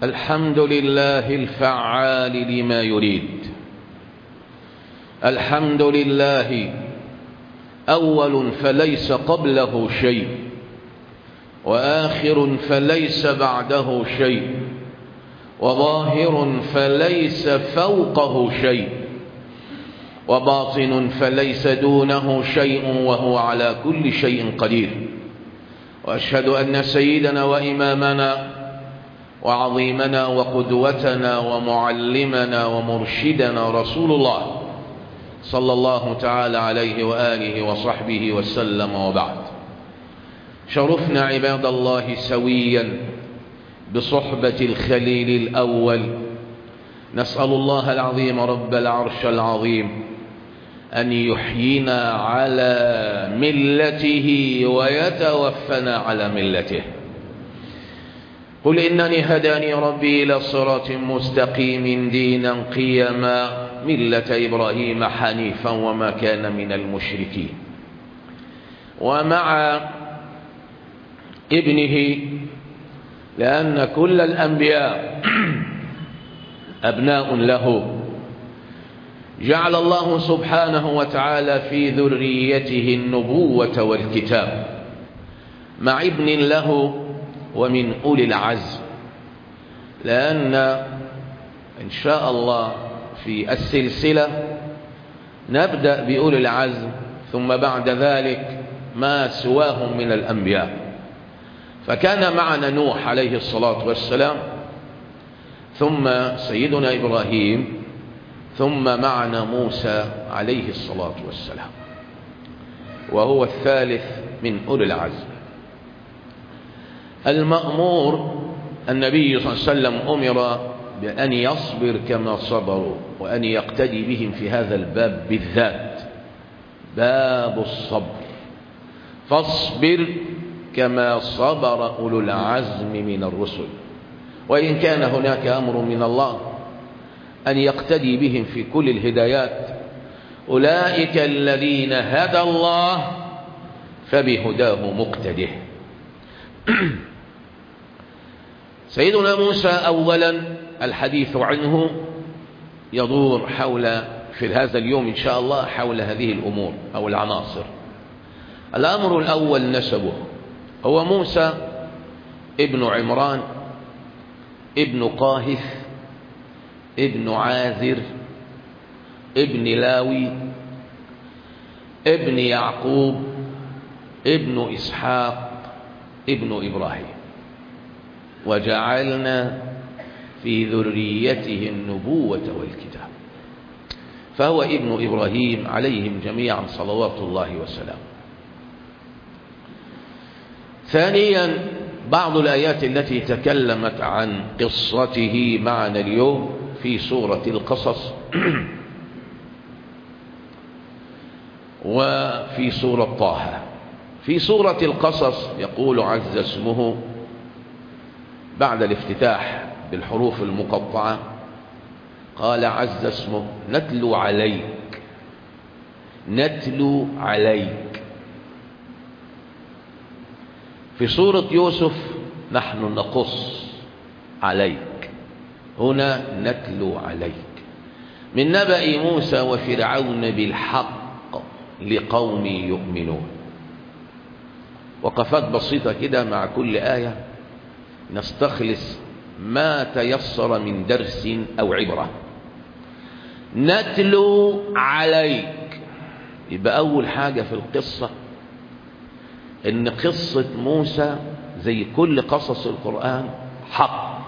الحمد لله الفعال لما يريد الحمد لله أول فليس قبله شيء وآخر فليس بعده شيء وظاهر فليس فوقه شيء وباطن فليس دونه شيء وهو على كل شيء قدير وأشهد أن سيدنا وإمامنا وعظيمنا وقدوتنا ومعلمنا ومرشدنا رسول الله صلى الله تعالى عليه وآله وصحبه وسلم وبعد شرفنا عباد الله سويا بصحبة الخليل الأول نسأل الله العظيم رب العرش العظيم أن يحيينا على ملته ويتوفنا على ملته قل إنني هداني ربي إلى صراط مستقيم دينا قيما ملة إبراهيم حنيفا وما كان من المشركين ومع ابنه لأن كل الأنبياء أبناء له جعل الله سبحانه وتعالى في ذريته النبوة والكتاب مع ابن له ومن أولي العزم لأن إن شاء الله في السلسلة نبدأ بأولي العزم ثم بعد ذلك ما سواهم من الأنبياء فكان معنا نوح عليه الصلاة والسلام ثم سيدنا إبراهيم ثم معنا موسى عليه الصلاة والسلام وهو الثالث من أولي العزم المأمور النبي صلى الله عليه وسلم أمر بأن يصبر كما صبروا وأن يقتدي بهم في هذا الباب بالذات باب الصبر فاصبر كما صبر أولو العزم من الرسل وإن كان هناك أمر من الله أن يقتدي بهم في كل الهدايات أولئك الذين هدى الله فبهداه مقتده سيدنا موسى أولا الحديث عنه يدور حول في هذا اليوم إن شاء الله حول هذه الأمور أو العناصر الأمر الأول نسبه هو موسى ابن عمران ابن قاهث ابن عازر ابن لاوي ابن يعقوب ابن إسحاق ابن إبراهيم وجعلنا في ذريته النبوة والكتاب فهو ابن إبراهيم عليهم جميعا صلوات الله وسلامه ثانيا بعض الآيات التي تكلمت عن قصته معنا اليوم في سورة القصص وفي سورة طه في سورة القصص يقول عز اسمه بعد الافتتاح بالحروف المقطعة قال عز اسمه نتلو عليك نتلو عليك في سورة يوسف نحن نقص عليك هنا نتلو عليك من نبأ موسى وفرعون بالحق لقوم يؤمنون وقفات بسيطة كده مع كل آية نستخلص ما تيسر من درس أو عبرة نتلو عليك يبقى أول حاجة في القصة إن قصة موسى زي كل قصص القرآن حق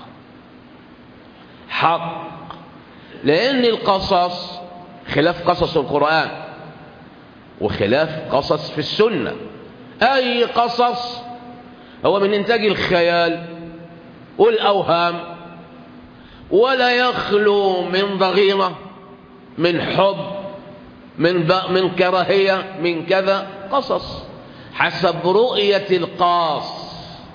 حق لأن القصص خلاف قصص القرآن وخلاف قصص في السنة أي قصص هو من إنتاج الخيال والأوهام ولا يخلو من ضغينة من حب من من كراهية من كذا قصص حسب رؤية القاص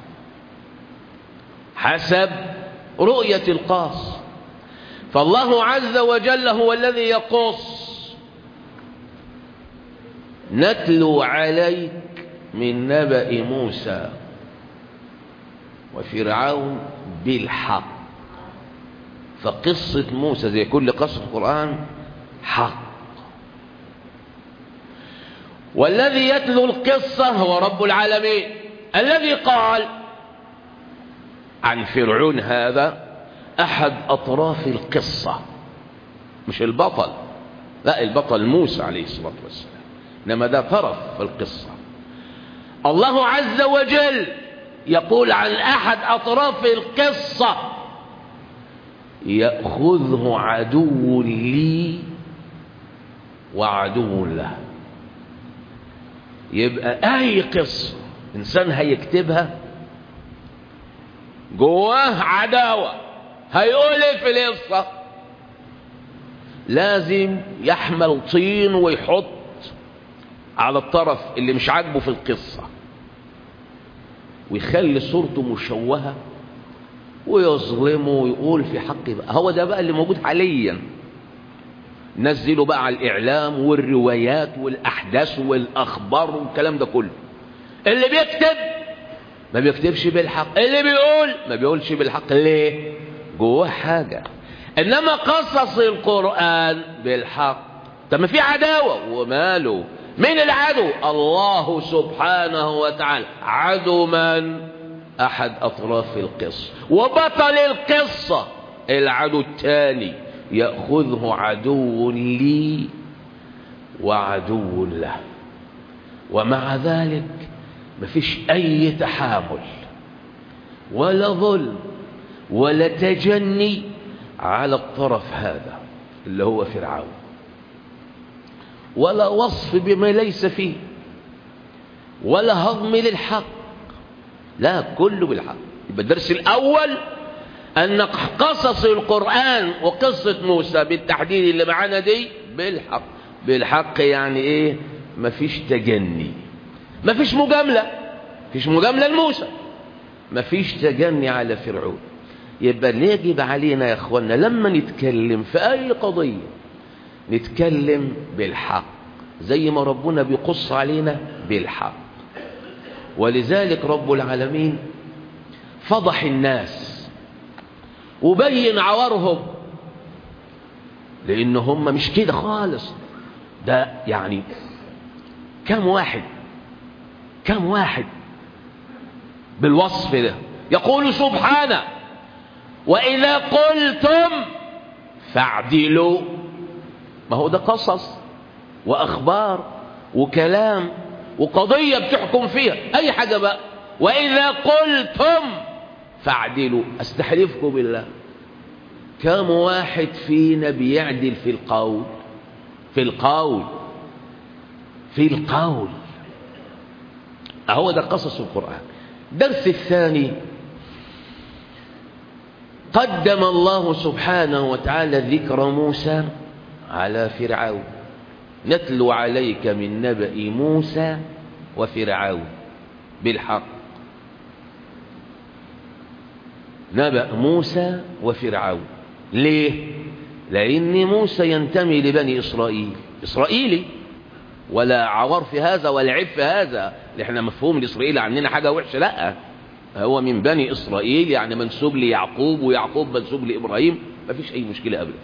حسب رؤية القاص فالله عز وجل هو الذي يقص نتلو عليك من نبأ موسى وفرعون بالحق فقصة موسى زي كل قصة القرآن حق والذي يتلو القصة هو رب العالمين الذي قال عن فرعون هذا أحد أطراف القصة مش البطل لا البطل موسى عليه الصلاة والسلام إنما ده طرف في القصة الله عز وجل يقول عن أحد أطراف القصة يأخذه عدو لي وعدو له يبقى أي قصة إنسان هيكتبها جواه عداوة هيقول ايه في القصة لازم يحمل طين ويحط على الطرف اللي مش عاجبه في القصة ويخلي صورته مشوهة ويظلمه ويقول في حق بقى هو ده بقى اللي موجود حاليا نزلوا بقى على الإعلام والروايات والأحداث والأخبار والكلام ده كله اللي بيكتب ما بيكتبش بالحق اللي بيقول ما بيقولش بالحق ليه جواه حاجة إنما قصص القرآن بالحق طب ما في عداوة وماله مين العدو الله سبحانه وتعالى عدو من أحد أطراف القصة وبطل القصة العدو الثاني يأخذه عدو لي وعدو له ومع ذلك مفيش أي تحامل ولا ظلم ولا تجني على الطرف هذا اللي هو فرعون ولا وصف بما ليس فيه ولا هضم للحق لا كله بالحق يبقى الدرس الأول أن قصص القرآن وقصة موسى بالتحديد اللي معانا دي بالحق بالحق يعني إيه مفيش تجني مفيش مجاملة مفيش مجاملة لموسى مفيش تجني على فرعون يبقى يجب علينا يا اخوانا لما نتكلم في اي قضية نتكلم بالحق زي ما ربنا بيقص علينا بالحق ولذلك رب العالمين فضح الناس وبين عورهم لان هم مش كده خالص ده يعني كم واحد كم واحد بالوصف ده يقول سبحانه وإذا قلتم فاعدلوا ما هو ده قصص وأخبار وكلام وقضية بتحكم فيها أي حاجة بقى وإذا قلتم فاعدلوا أستحلفكم بالله كم واحد فينا بيعدل في القول في القول في القول أهو ده قصص القرآن الدرس الثاني قدم الله سبحانه وتعالى ذكر موسى على فرعون نتلو عليك من نبأ موسى وفرعون بالحق نبأ موسى وفرعون ليه لأن موسى ينتمي لبني إسرائيل إسرائيلي ولا عور في هذا ولا عيب في هذا احنا مفهوم الإسرائيلي عننا حاجة وحشة لا هو من بني إسرائيل يعني منسوب ليعقوب ويعقوب منسوب لإبراهيم ما فيش أي مشكلة أبدا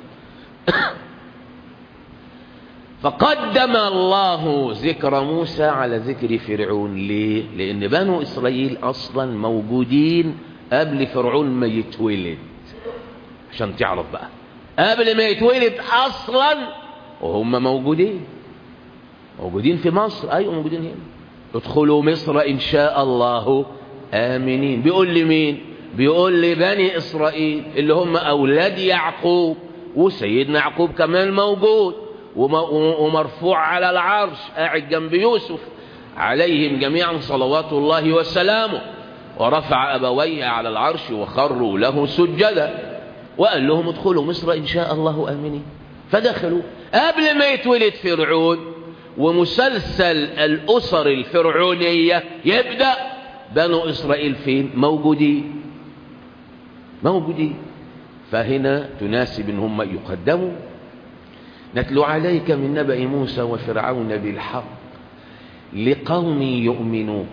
فقدم الله ذكر موسى على ذكر فرعون ليه لأن بنو إسرائيل أصلا موجودين قبل فرعون ما يتولد عشان تعرف بقى قبل ما يتولد أصلا وهم موجودين موجودين في مصر أيوة موجودين هنا ادخلوا مصر إن شاء الله آمنين بيقول لي مين بيقول لي بني إسرائيل اللي هم أولاد يعقوب وسيدنا يعقوب كمان موجود ومرفوع على العرش قاعد جنب يوسف عليهم جميعا صلوات الله وسلامه ورفع أبويه على العرش وخروا له سجدا وقال لهم ادخلوا مصر إن شاء الله آمنين فدخلوا قبل ما يتولد فرعون ومسلسل الأسر الفرعونية يبدأ بنو إسرائيل فين موجودين موجودين فهنا تناسب ان هم يقدموا نتلو عليك من نبأ موسى وفرعون بالحق لقوم يؤمنون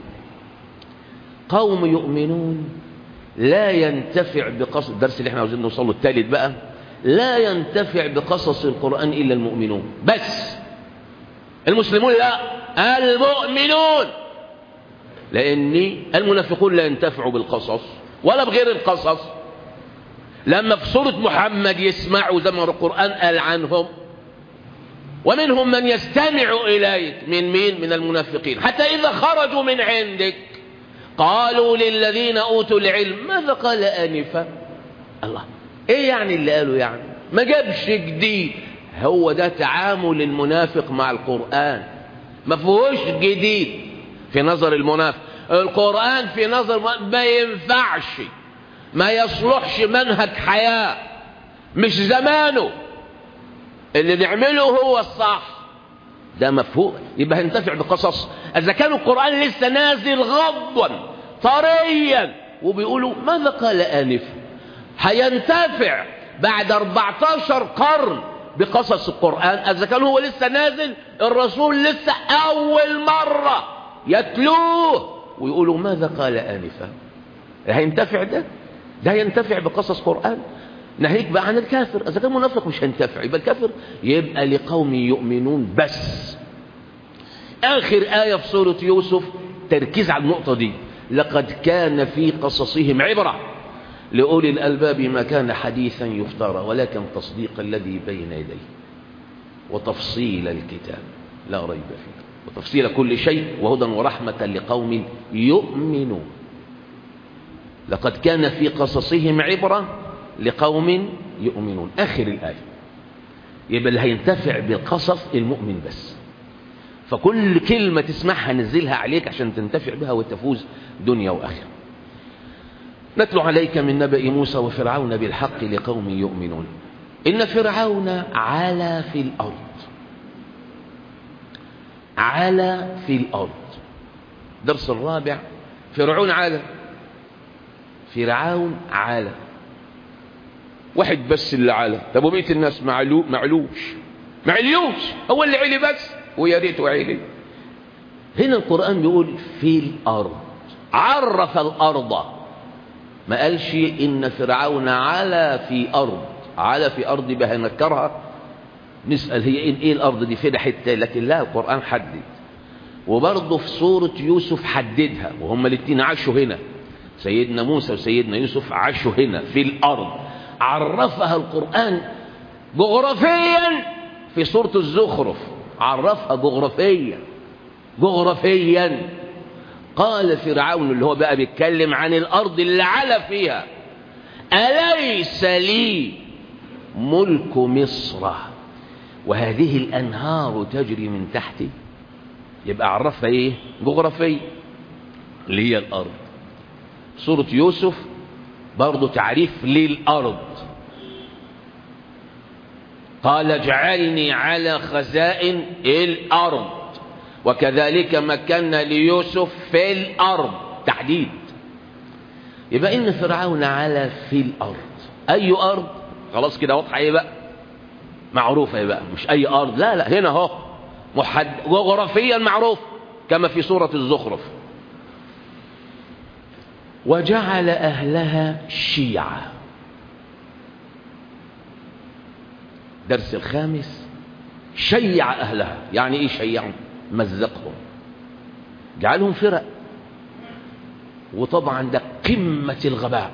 قوم يؤمنون لا ينتفع بقصد الدرس اللي احنا عاوزين نوصل له الثالث بقى لا ينتفع بقصص القرآن إلا المؤمنون بس المسلمون لا المؤمنون لأن المنافقون لا ينتفعوا بالقصص ولا بغير القصص لما في سورة محمد يسمعوا زي ما القرآن قال عنهم ومنهم من يستمع إليك من مين من المنافقين حتى إذا خرجوا من عندك قالوا للذين أوتوا العلم ماذا قال آنفا الله إيه يعني اللي قالوا يعني ما جابش جديد هو ده تعامل المنافق مع القرآن ما فيهوش جديد في نظر المنافق القرآن في نظر ما ينفعش ما يصلحش منهج حياة مش زمانه اللي نعمله هو الصح ده مفهوم يبقى هنتفع بقصص اذا كان القرآن لسه نازل غضا طريا وبيقولوا ماذا قال آنف هينتفع بعد 14 قرن بقصص القرآن إذا كان هو لسه نازل الرسول لسه أول مرة يتلوه ويقولوا ماذا قال آنفا هينتفع ده ده ينتفع بقصص قرآن ناهيك بقى عن الكافر إذا كان منافق مش هينتفع يبقى الكافر يبقى لقوم يؤمنون بس آخر آية في سورة يوسف تركيز على النقطة دي لقد كان في قصصهم عبرة لأولي الألباب ما كان حديثا يفترى ولكن تصديق الذي بين يديه وتفصيل الكتاب لا ريب فيه وتفصيل كل شيء وهدى ورحمة لقوم يؤمنون لقد كان في قصصهم عبرة لقوم يؤمنون آخر الآية يبقى اللي هينتفع بالقصص المؤمن بس فكل كلمة تسمعها نزلها عليك عشان تنتفع بها وتفوز دنيا وآخرة نتلو عليك من نبأ موسى وفرعون بالحق لقوم يؤمنون إن فرعون علا في الأرض علا في الأرض درس الرابع فرعون علا فرعون علا واحد بس اللي علا طب وبقيه الناس معلو معلوش معليوش هو اللي علي بس ويا ريته علي هنا القرآن بيقول في الأرض عرف الأرض ما قالش إن فرعون علا في أرض علا في أرض بها نكرها نسأل هي إيه, إيه الأرض دي فين حتة لكن لا القرآن حدد وبرضه في سورة يوسف حددها وهم الاثنين عاشوا هنا سيدنا موسى وسيدنا يوسف عاشوا هنا في الأرض عرفها القرآن جغرافيا في سورة الزخرف عرفها جغرافيا جغرافيا قال فرعون اللي هو بقى بيتكلم عن الأرض اللي على فيها أليس لي ملك مصر وهذه الأنهار تجري من تحتي يبقى عرفها ايه جغرافيا اللي هي الأرض سورة يوسف برضو تعريف للأرض قال اجعلني على خزائن الأرض وكذلك مكنا ليوسف في الأرض تحديد يبقى إن فرعون على في الأرض أي أرض خلاص كده واضحة إيه بقى معروفة إيه بقى مش أي أرض لا لا هنا أهو محد جغرافيا معروف كما في سورة الزخرف وجعل أهلها شيعا درس الخامس شيع أهلها يعني إيه شيعهم مزقهم جعلهم فرق وطبعا ده قمة الغباء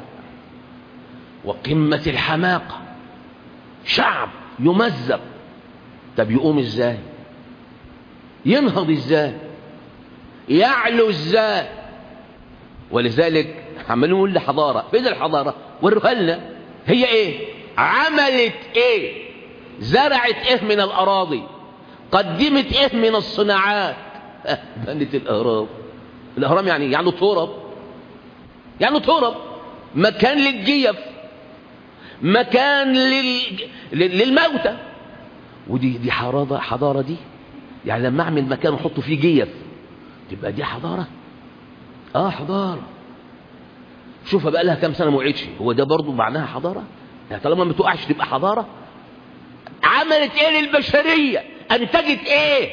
وقمة الحماقة شعب يمزق طب يقوم ازاي ينهض ازاي يعلو ازاي ولذلك عمالين نقول لحضارة فين الحضارة وروها لنا هي ايه عملت ايه زرعت ايه من الاراضي قدمت ايه من الصناعات بنت الاهرام الاهرام يعني يعني تراب يعني تراب مكان للجيف مكان لل... للموتى ودي دي حضاره حضاره دي يعني لما اعمل مكان واحط فيه جيف تبقى دي حضاره اه حضاره شوفها بقى لها كام سنه ما وقعتش هو ده برضه معناها حضاره يعني طالما ما تقعش تبقى حضاره عملت ايه للبشريه انتجت ايه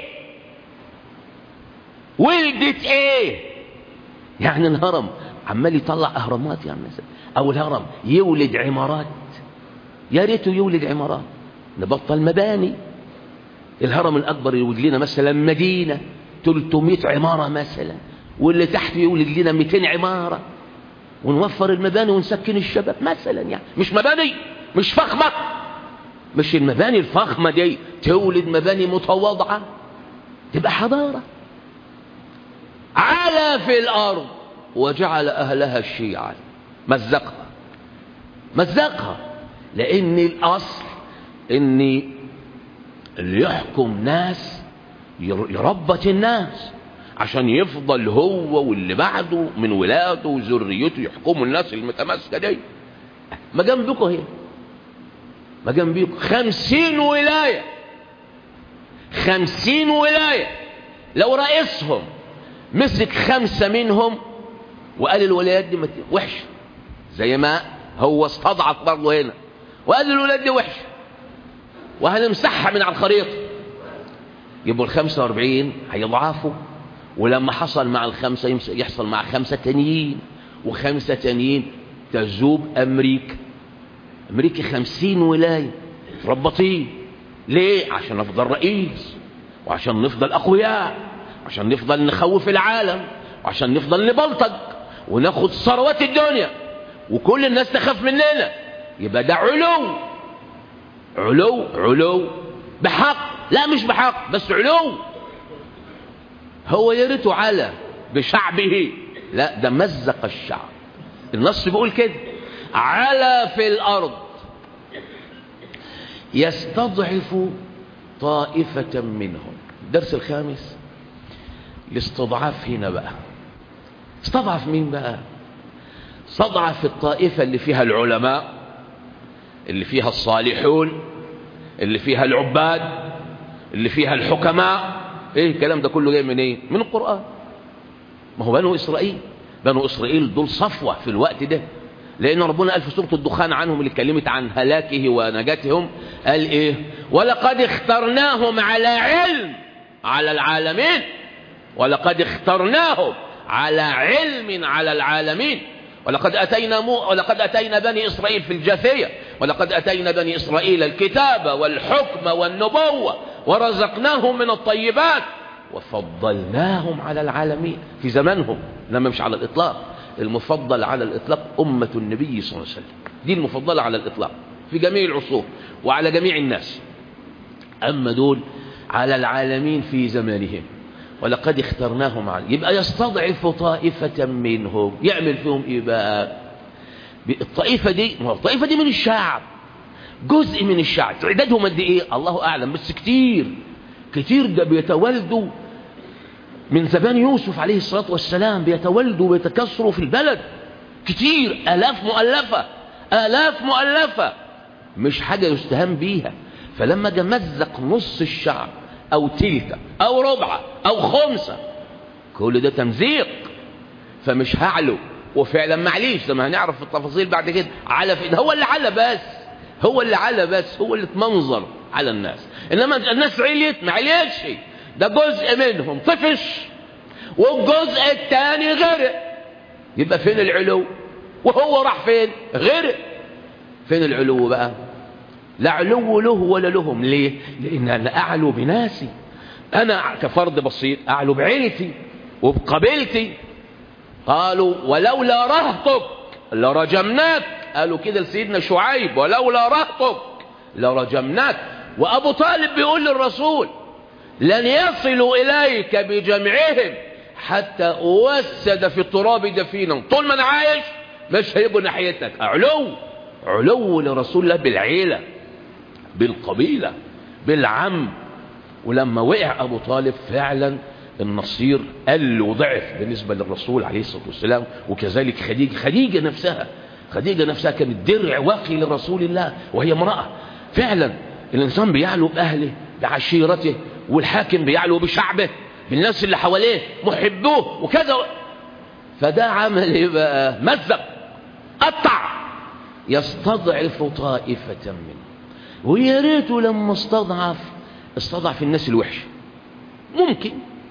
ولدت ايه يعني الهرم عمال يطلع اهرامات يعني مثلا او الهرم يولد عمارات يا ريته يولد عمارات نبطل مباني الهرم الأكبر يولد لنا مثلا مدينة 300 عمارة مثلا واللي تحت يولد لنا 200 عمارة ونوفر المباني ونسكن الشباب مثلا يعني مش مباني مش فخمة مش المباني الفخمة دي تولد مباني متواضعة تبقى حضارة على في الأرض وجعل أهلها الشيعة مزقها مزقها لأن الأصل أن اللي يحكم ناس يربط الناس عشان يفضل هو واللي بعده من ولاده وذريته يحكموا الناس المتماسكة دي ما جنبكم هي ما جنبكم خمسين ولاية خمسين ولاية لو رئيسهم مسك خمسة منهم وقال الولايات دي وحشة زي ما هو استضعف برضه هنا وقال الولايات دي وحشة وهنمسحها من على الخريطة يبقوا الخمسة واربعين هيضعفوا ولما حصل مع الخمسة يحصل مع خمسة تانيين وخمسة تانيين تذوب أمريكا أمريكا خمسين ولاية ربطين ليه؟ عشان نفضل رئيس وعشان نفضل أقوياء وعشان نفضل نخوف العالم وعشان نفضل نبلطج وناخد ثروات الدنيا وكل الناس تخاف مننا يبقى ده علو علو علو بحق لا مش بحق بس علو هو يا ريته على بشعبه لا ده مزق الشعب النص بيقول كده على في الارض يستضعف طائفة منهم الدرس الخامس الاستضعاف هنا بقى استضعف مين بقى استضعف الطائفة اللي فيها العلماء اللي فيها الصالحون اللي فيها العباد اللي فيها الحكماء ايه الكلام ده كله جاي من ايه من القرآن ما هو بنو اسرائيل بنو اسرائيل دول صفوة في الوقت ده لان ربنا قال في سورة الدخان عنهم اللي اتكلمت عن هلاكه ونجاتهم قال ايه ولقد اخترناهم على علم على العالمين ولقد اخترناهم على علم على العالمين ولقد أتينا مو ولقد أتينا بني إسرائيل في الجاثية ولقد أتينا بني إسرائيل الكتاب والحكم والنبوة ورزقناهم من الطيبات وفضلناهم على العالمين في زمانهم لما مش على الإطلاق المفضل على الإطلاق أمة النبي صلى الله عليه وسلم دي المفضلة على الإطلاق في جميع العصور وعلى جميع الناس أما دول على العالمين في زمانهم ولقد اخترناهم على يبقى يستضعف طائفة منهم يعمل فيهم ايه بقى الطائفة دي ما الطائفة دي من الشعب جزء من الشعب عددهم قد ايه الله اعلم بس كتير كتير ده بيتولدوا من زمان يوسف عليه الصلاة والسلام بيتولدوا ويتكسروا في البلد كتير آلاف مؤلفة آلاف مؤلفة مش حاجة يستهان بيها فلما جه مزق نص الشعب أو تلك أو ربع أو خمسة كل ده تمزيق فمش هعلو وفعلا معليش لما هنعرف في التفاصيل بعد كده على في هو اللي على بس هو اللي على بس هو اللي اتمنظر على الناس انما الناس عليت ما عليتش ده جزء منهم طفش والجزء الثاني غرق يبقى فين العلو وهو راح فين غرق فين العلو بقى لا علو له ولا لهم ليه لان انا اعلو بناسي انا كفرد بسيط اعلو بعيلتي وبقبيلتي قالوا ولولا رهطك لرجمناك قالوا كده لسيدنا شعيب ولولا رهطك لرجمناك وابو طالب بيقول للرسول لن يصلوا اليك بجمعهم حتى اوسد في التراب دفينا طول ما انا عايش مش هيجوا ناحيتك علو علو لرسول الله بالعيله بالقبيله بالعم ولما وقع ابو طالب فعلا النصير قل وضعف بالنسبه للرسول عليه الصلاه والسلام وكذلك خديجه خديجه نفسها خديجه نفسها كانت درع واقي لرسول الله وهي امراه فعلا الانسان بيعلو باهله بعشيرته والحاكم بيعلو بشعبه بالناس اللي حواليه محبوه وكذا فده عمل ايه بقى مزق قطع يستضعف طائفة منه ويا ريته لما استضعف استضعف الناس الوحشة ممكن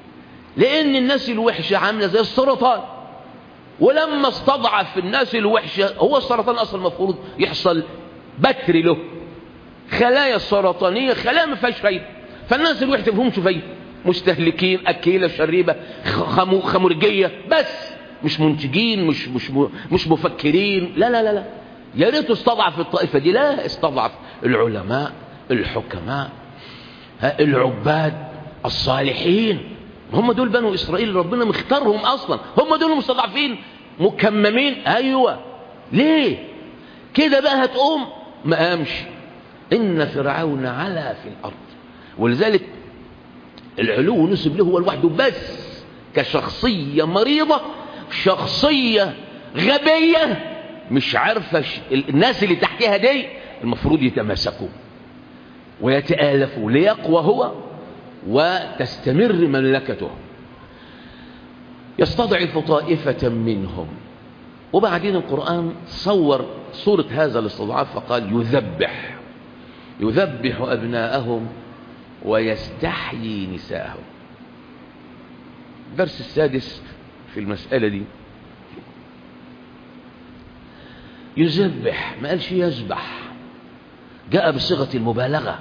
لأن الناس الوحشة عاملة زي السرطان ولما استضعف الناس الوحشة هو السرطان أصلا المفروض يحصل بتر له خلايا السرطانية خلايا ما فيهاش فايدة فالناس اللي وحدة فيهمش فايدة مستهلكين أكيلة شريبة خمو خمرجية بس مش منتجين مش مش مش مفكرين لا لا لا لا يا ريت استضعف الطائفة دي لا استضعف العلماء الحكماء العباد الصالحين هم دول بنو إسرائيل ربنا مختارهم أصلا هم دول المستضعفين مكممين أيوة ليه كده بقى هتقوم ما قامش إن فرعون علا في الأرض ولذلك العلو نسب له هو لوحده بس كشخصية مريضة شخصية غبية مش عارفة ش... الناس اللي تحتها دي المفروض يتماسكوا ويتآلفوا ليقوى هو وتستمر مملكته يستضعف طائفة منهم وبعدين القرآن صور صورة هذا الاستضعاف فقال يذبح يذبح أبناءهم ويستحيي نساءهم الدرس السادس في المسألة دي يذبح ما قالش يذبح جاء بصيغة المبالغة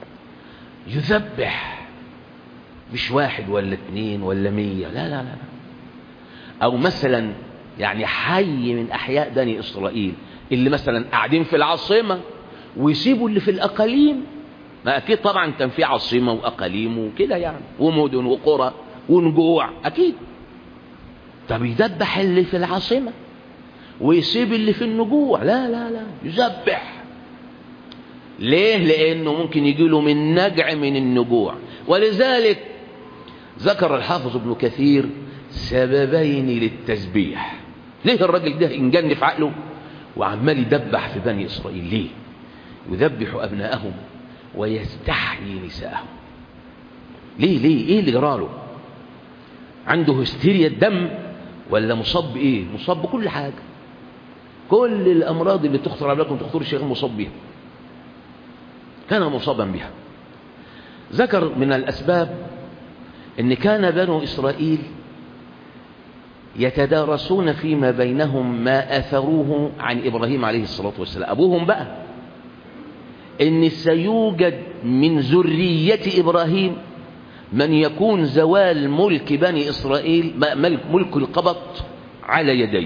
يذبح مش واحد ولا اتنين ولا مية لا لا لا أو مثلا يعني حي من أحياء بني إسرائيل اللي مثلا قاعدين في العاصمة ويسيبوا اللي في الأقاليم ما أكيد طبعا كان في عاصمة وأقاليم وكده يعني ومدن وقرى ونجوع أكيد طب يذبح اللي في العاصمة ويسيب اللي في النجوع لا لا لا يذبح ليه لأنه ممكن يجي له من نجع من النجوع ولذلك ذكر الحافظ ابن كثير سببين للتسبيح ليه الراجل ده انجن في عقله وعمال يدبح في بني إسرائيل ليه يذبح أبناءهم ويستحيي نساءهم ليه ليه ايه اللي جراله عنده هستيريا الدم ولا مصاب بايه مصاب بكل حاجة كل الأمراض اللي تخطر على بالكم تخطر الشيخ مصاب بها كان مصابا بها ذكر من الأسباب ان كان بنو إسرائيل يتدارسون فيما بينهم ما أثروه عن إبراهيم عليه الصلاة والسلام أبوهم بقى إن سيوجد من ذرية إبراهيم من يكون زوال ملك بني إسرائيل ملك, ملك القبط على يديه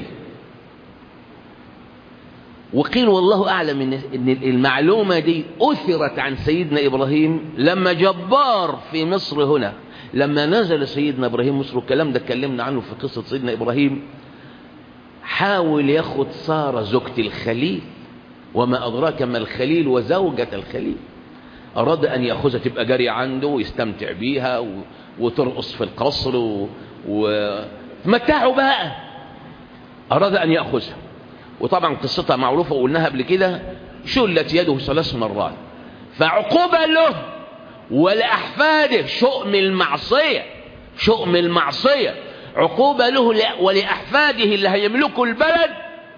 وقيل والله أعلم إن المعلومة دي أثرت عن سيدنا إبراهيم لما جبار في مصر هنا لما نزل سيدنا إبراهيم مصر الكلام ده اتكلمنا عنه في قصة سيدنا إبراهيم حاول ياخد سارة زوجة الخليل وما أدراك ما الخليل وزوجة الخليل أراد أن يأخذها تبقى جارية عنده ويستمتع بيها و... وترقص في القصر و... ومتعوا بقى أراد أن يأخذها وطبعا قصتها معروفة وقلناها قبل كده شلت يده ثلاث مرات فعقوبة له ولأحفاده شؤم المعصية شؤم المعصية عقوبة له ولأحفاده اللي هيملكوا البلد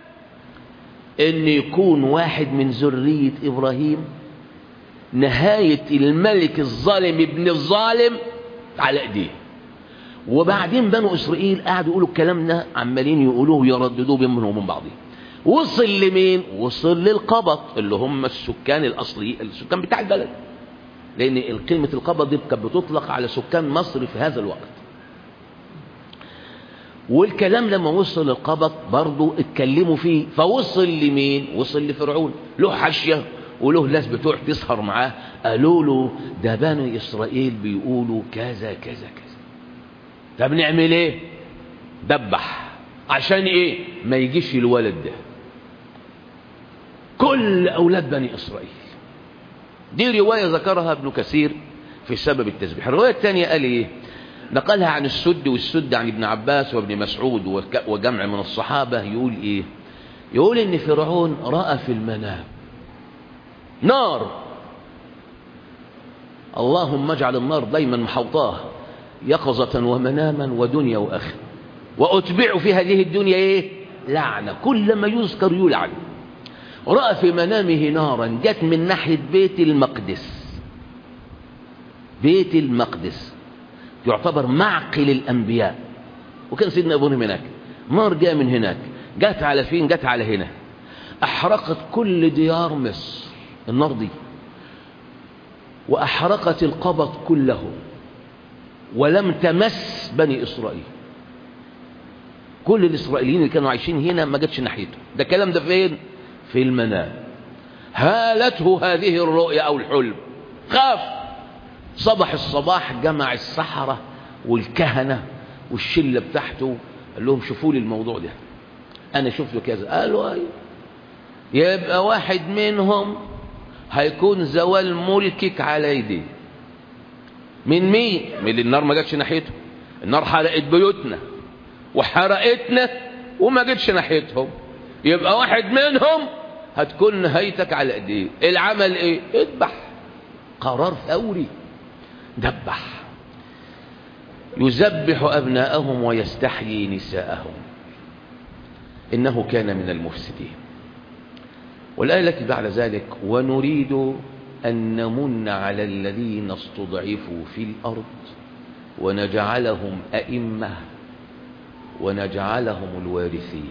ان يكون واحد من ذرية ابراهيم نهاية الملك الظالم ابن الظالم على ايديه وبعدين بنو اسرائيل قعدوا يقولوا الكلام ده عمالين يقولوه يرددوه بينهم وبين بعضهم وصل لمين وصل للقبط اللي هم السكان الاصلي السكان بتاع البلد لان كلمة القبط دي كانت بتطلق على سكان مصر في هذا الوقت والكلام لما وصل للقبط برضه اتكلموا فيه فوصل لمين وصل لفرعون له حاشيه وله ناس بتوع تسهر معاه قالوا له ده بني اسرائيل بيقولوا كذا كذا كذا طب نعمل ايه دبح عشان ايه ما يجيش الولد ده كل اولاد بني اسرائيل دي روايه ذكرها ابن كثير في سبب التسبيح الروايه الثانيه قال ايه نقلها عن السد والسد عن ابن عباس وابن مسعود وجمع من الصحابة يقول ايه يقول ان فرعون رأى في المنام نار اللهم اجعل النار دايما محوطاه يقظة ومناما ودنيا وآخرة وأتبع في هذه الدنيا ايه لعنة كلما يذكر يلعن رأى في منامه نارا جت من ناحية بيت المقدس بيت المقدس يعتبر معقل الأنبياء وكان سيدنا إبراهيم هناك نار جاء من هناك جت على فين جت على هنا أحرقت كل ديار مصر النار دي وأحرقت القبط كله ولم تمس بني إسرائيل كل الإسرائيليين اللي كانوا عايشين هنا ما جاتش ناحيته ده الكلام ده فين في المنام هالته هذه الرؤيا أو الحلم خاف صبح الصباح جمع السحرة والكهنة والشلة بتاعته قال لهم شوفوا لي الموضوع ده أنا شفت كذا قالوا أيوه يبقى واحد منهم هيكون زوال ملكك على يديه من مين من اللي النار ما جاتش ناحيته النار حرقت بيوتنا وحرقتنا وما جتش ناحيتهم يبقى واحد منهم هتكون نهايتك على ايديه العمل ايه اذبح قرار فوري ذبح يذبح ابناءهم ويستحيي نساءهم انه كان من المفسدين والآية التي بعد ذلك ونريد أن نمن على الذين استضعفوا في الأرض ونجعلهم أئمة ونجعلهم الوارثين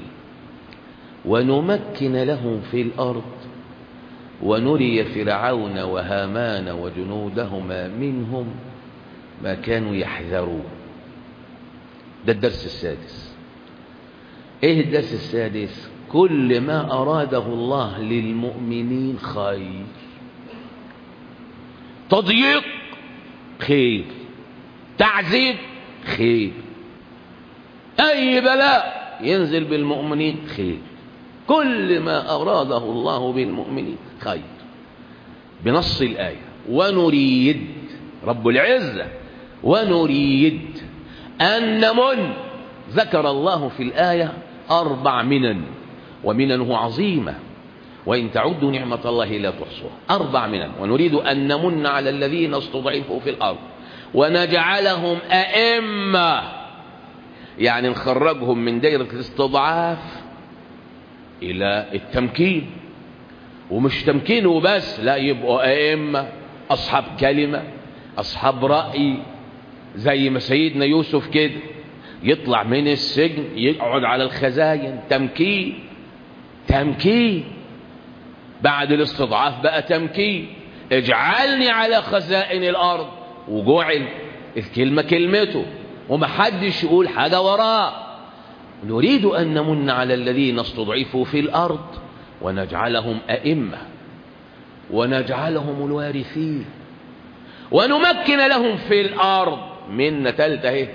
ونمكن لهم في الأرض ونري فرعون وهامان وجنودهما منهم ما كانوا يحذرون ده الدرس السادس ايه الدرس السادس كل ما أراده الله للمؤمنين خير تضييق خير تعذيب خير أي بلاء ينزل بالمؤمنين خير كل ما أراده الله بالمؤمنين خير بنص الآية ونريد رب العزة ونريد أن نمن ذكر الله في الآية أربع منن ومننه عظيمة وإن تعدوا نعمة الله لا تحصوها أربع منن ونريد أن نمن على الذين استضعفوا في الأرض ونجعلهم أئمة يعني نخرجهم من دائرة الاستضعاف إلى التمكين ومش تمكين وبس لا يبقوا أئمة أصحاب كلمة أصحاب رأي زي ما سيدنا يوسف كده يطلع من السجن يقعد على الخزاين تمكين تمكين بعد الاستضعاف بقى تمكين اجعلني على خزائن الارض وجعل الكلمه كلمته ومحدش يقول حاجه وراه نريد ان نمن على الذين استضعفوا في الارض ونجعلهم ائمه ونجعلهم الوارثين ونمكن لهم في الارض من تالتة اهي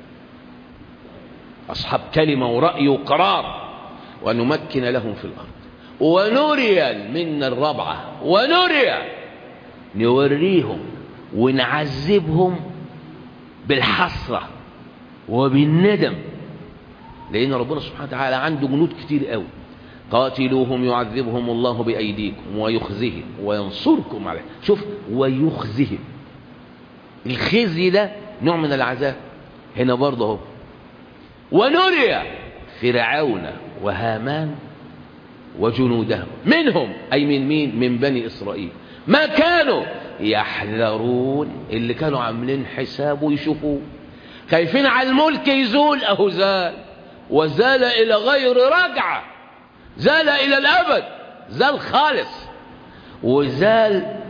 اصحاب كلمه وراي وقرار ونمكن لهم في الأرض ونري منا الرابعة ونري نوريهم ونعذبهم بالحسرة وبالندم لأن ربنا سبحانه وتعالى عنده جنود كتير قوي قاتلوهم يعذبهم الله بأيديكم ويخزهم وينصركم عليه شوف ويخزهم الخزي ده نوع من العذاب هنا برضه اهو ونري فرعون وهامان وجنودهم منهم أي من مين من بني إسرائيل ما كانوا يحذرون اللي كانوا عاملين حسابه يشوفوه خايفين على الملك يزول أهو زال وزال إلى غير رجعة زال إلى الأبد زال خالص وزال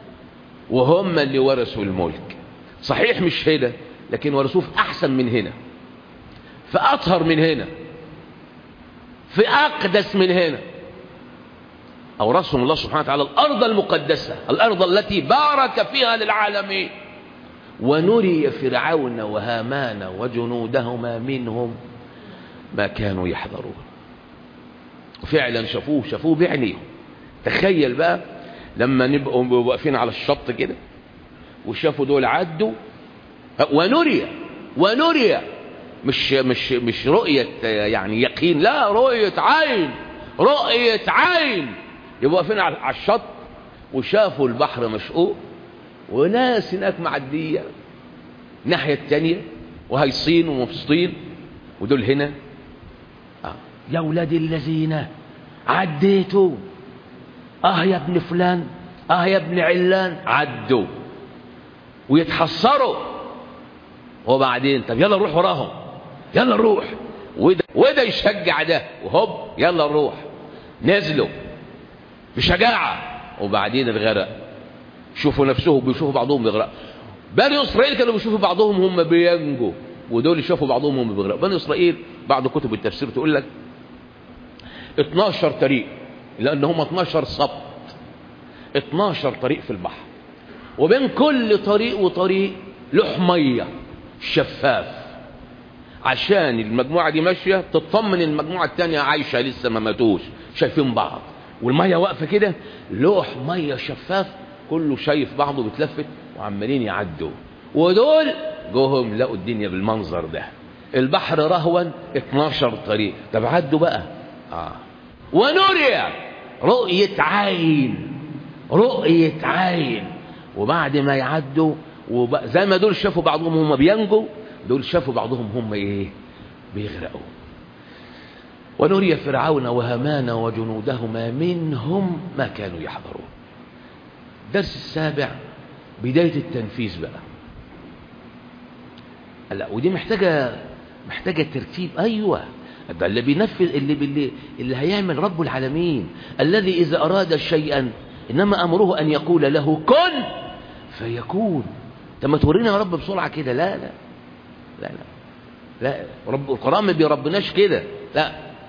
وهم اللي ورثوا الملك صحيح مش هنا لكن ورثوه في أحسن من هنا في أطهر من هنا في أقدس من هنا أورثهم الله سبحانه وتعالى الأرض المقدسة الأرض التي بارك فيها للعالمين ونري فرعون وهامان وجنودهما منهم ما كانوا يحذرون فعلا شافوه شافوه بعينيهم تخيل بقى لما نبقوا واقفين على الشط كده وشافوا دول عدوا ونري ونري مش مش مش رؤية يعني يقين لا رؤية عين رؤية عين يبقوا واقفين على الشط وشافوا البحر مشقوق وناس هناك معدية الناحية التانية وهيصين ومبسوطين ودول هنا آه. يا ولاد الذين عديتوا اه يا ابن فلان اه يا ابن علان عدوا ويتحسروا وبعدين طب يلا نروح وراهم يلا نروح وده, وده يشجع ده وهوب يلا نروح نزلوا بشجاعة وبعدين الغرق شوفوا نفسهم بيشوفوا بعضهم بيغرق بني إسرائيل كانوا بيشوفوا بعضهم هم بينجوا ودول شافوا بعضهم هم بيغرقوا بني إسرائيل بعض كتب التفسير تقول لك 12 طريق لأن هم 12 سبط 12 طريق في البحر وبين كل طريق وطريق لوح ميه شفاف عشان المجموعة دي ماشية تطمن المجموعة التانية عايشة لسه ما ماتوش شايفين بعض والمية واقفة كده لوح مية شفاف كله شايف بعضه بتلفت وعمالين يعدوا ودول جوهم لقوا الدنيا بالمنظر ده البحر رهوا 12 طريق طب عدوا بقى آه. ونري رؤية عين رؤية عين وبعد ما يعدوا وب... زي ما دول شافوا بعضهم هم بينجوا دول شافوا بعضهم هم ايه بيغرقوا ونري فرعون وهامان وجنودهما منهم ما كانوا يحضرون الدرس السابع بداية التنفيذ بقى لا ودي محتاجة محتاجة ترتيب أيوة ده اللي بينفذ اللي اللي, اللي هيعمل رب العالمين الذي إذا أراد شيئا إنما أمره أن يقول له كن فيكون طب ما تورينا يا رب بسرعة كده لا لا لا لا لا رب القرآن ما بيربناش كده لا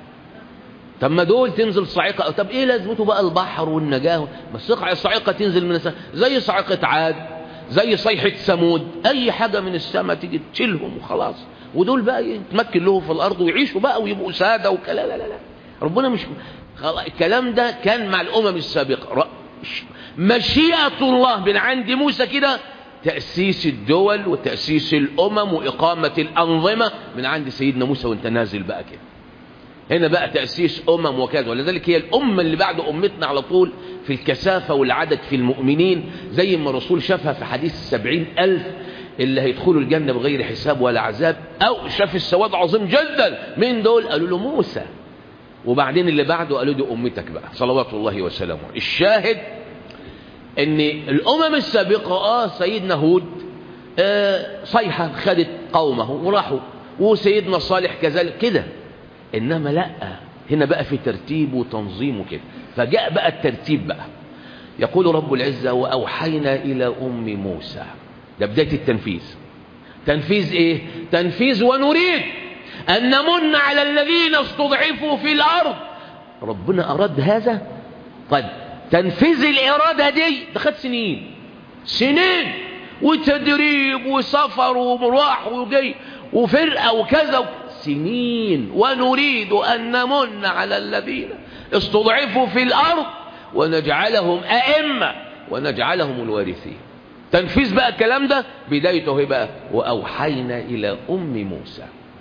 طب ما دول تنزل صاعقة طب ايه لازمته بقى البحر والنجاة ما الصقع الصاعقة تنزل من السماء زي صاعقة عاد زي صيحة ثمود اي حاجة من السماء تيجي تشيلهم وخلاص ودول بقى يتمكن لهم في الارض ويعيشوا بقى ويبقوا سادة وكلا لا لا لا ربنا مش خلاص الكلام ده كان مع الامم السابقة مشيئة الله من عند موسى كده تأسيس الدول وتأسيس الأمم وإقامة الأنظمة من عند سيدنا موسى وانت نازل بقى كده هنا بقى تأسيس أمم وكذا ولذلك هي الأمة اللي بعد أمتنا على طول في الكثافة والعدد في المؤمنين زي ما الرسول شافها في حديث السبعين ألف اللي هيدخلوا الجنة بغير حساب ولا عذاب أو شاف السواد عظيم جدا من دول قالوا له موسى وبعدين اللي بعده قالوا دي أمتك بقى صلوات الله وسلامه الشاهد ان الامم السابقة اه سيدنا هود آه صيحة خدت قومه وراحوا وسيدنا صالح كذلك كده انما لا هنا بقى في ترتيب وتنظيم وكده فجاء بقى الترتيب بقى يقول رب العزة واوحينا الى ام موسى ده بداية التنفيذ تنفيذ ايه تنفيذ ونريد ان نمن على الذين استضعفوا في الارض ربنا اراد هذا طيب تنفيذ الإرادة دي ده خد سنين سنين وتدريب وسفر ومروح وجاي وفرقة وكذا سنين ونريد أن نمن على الذين استضعفوا في الأرض ونجعلهم أئمة ونجعلهم الوارثين تنفيذ بقى الكلام ده بدايته بقى وأوحينا إلى أم موسى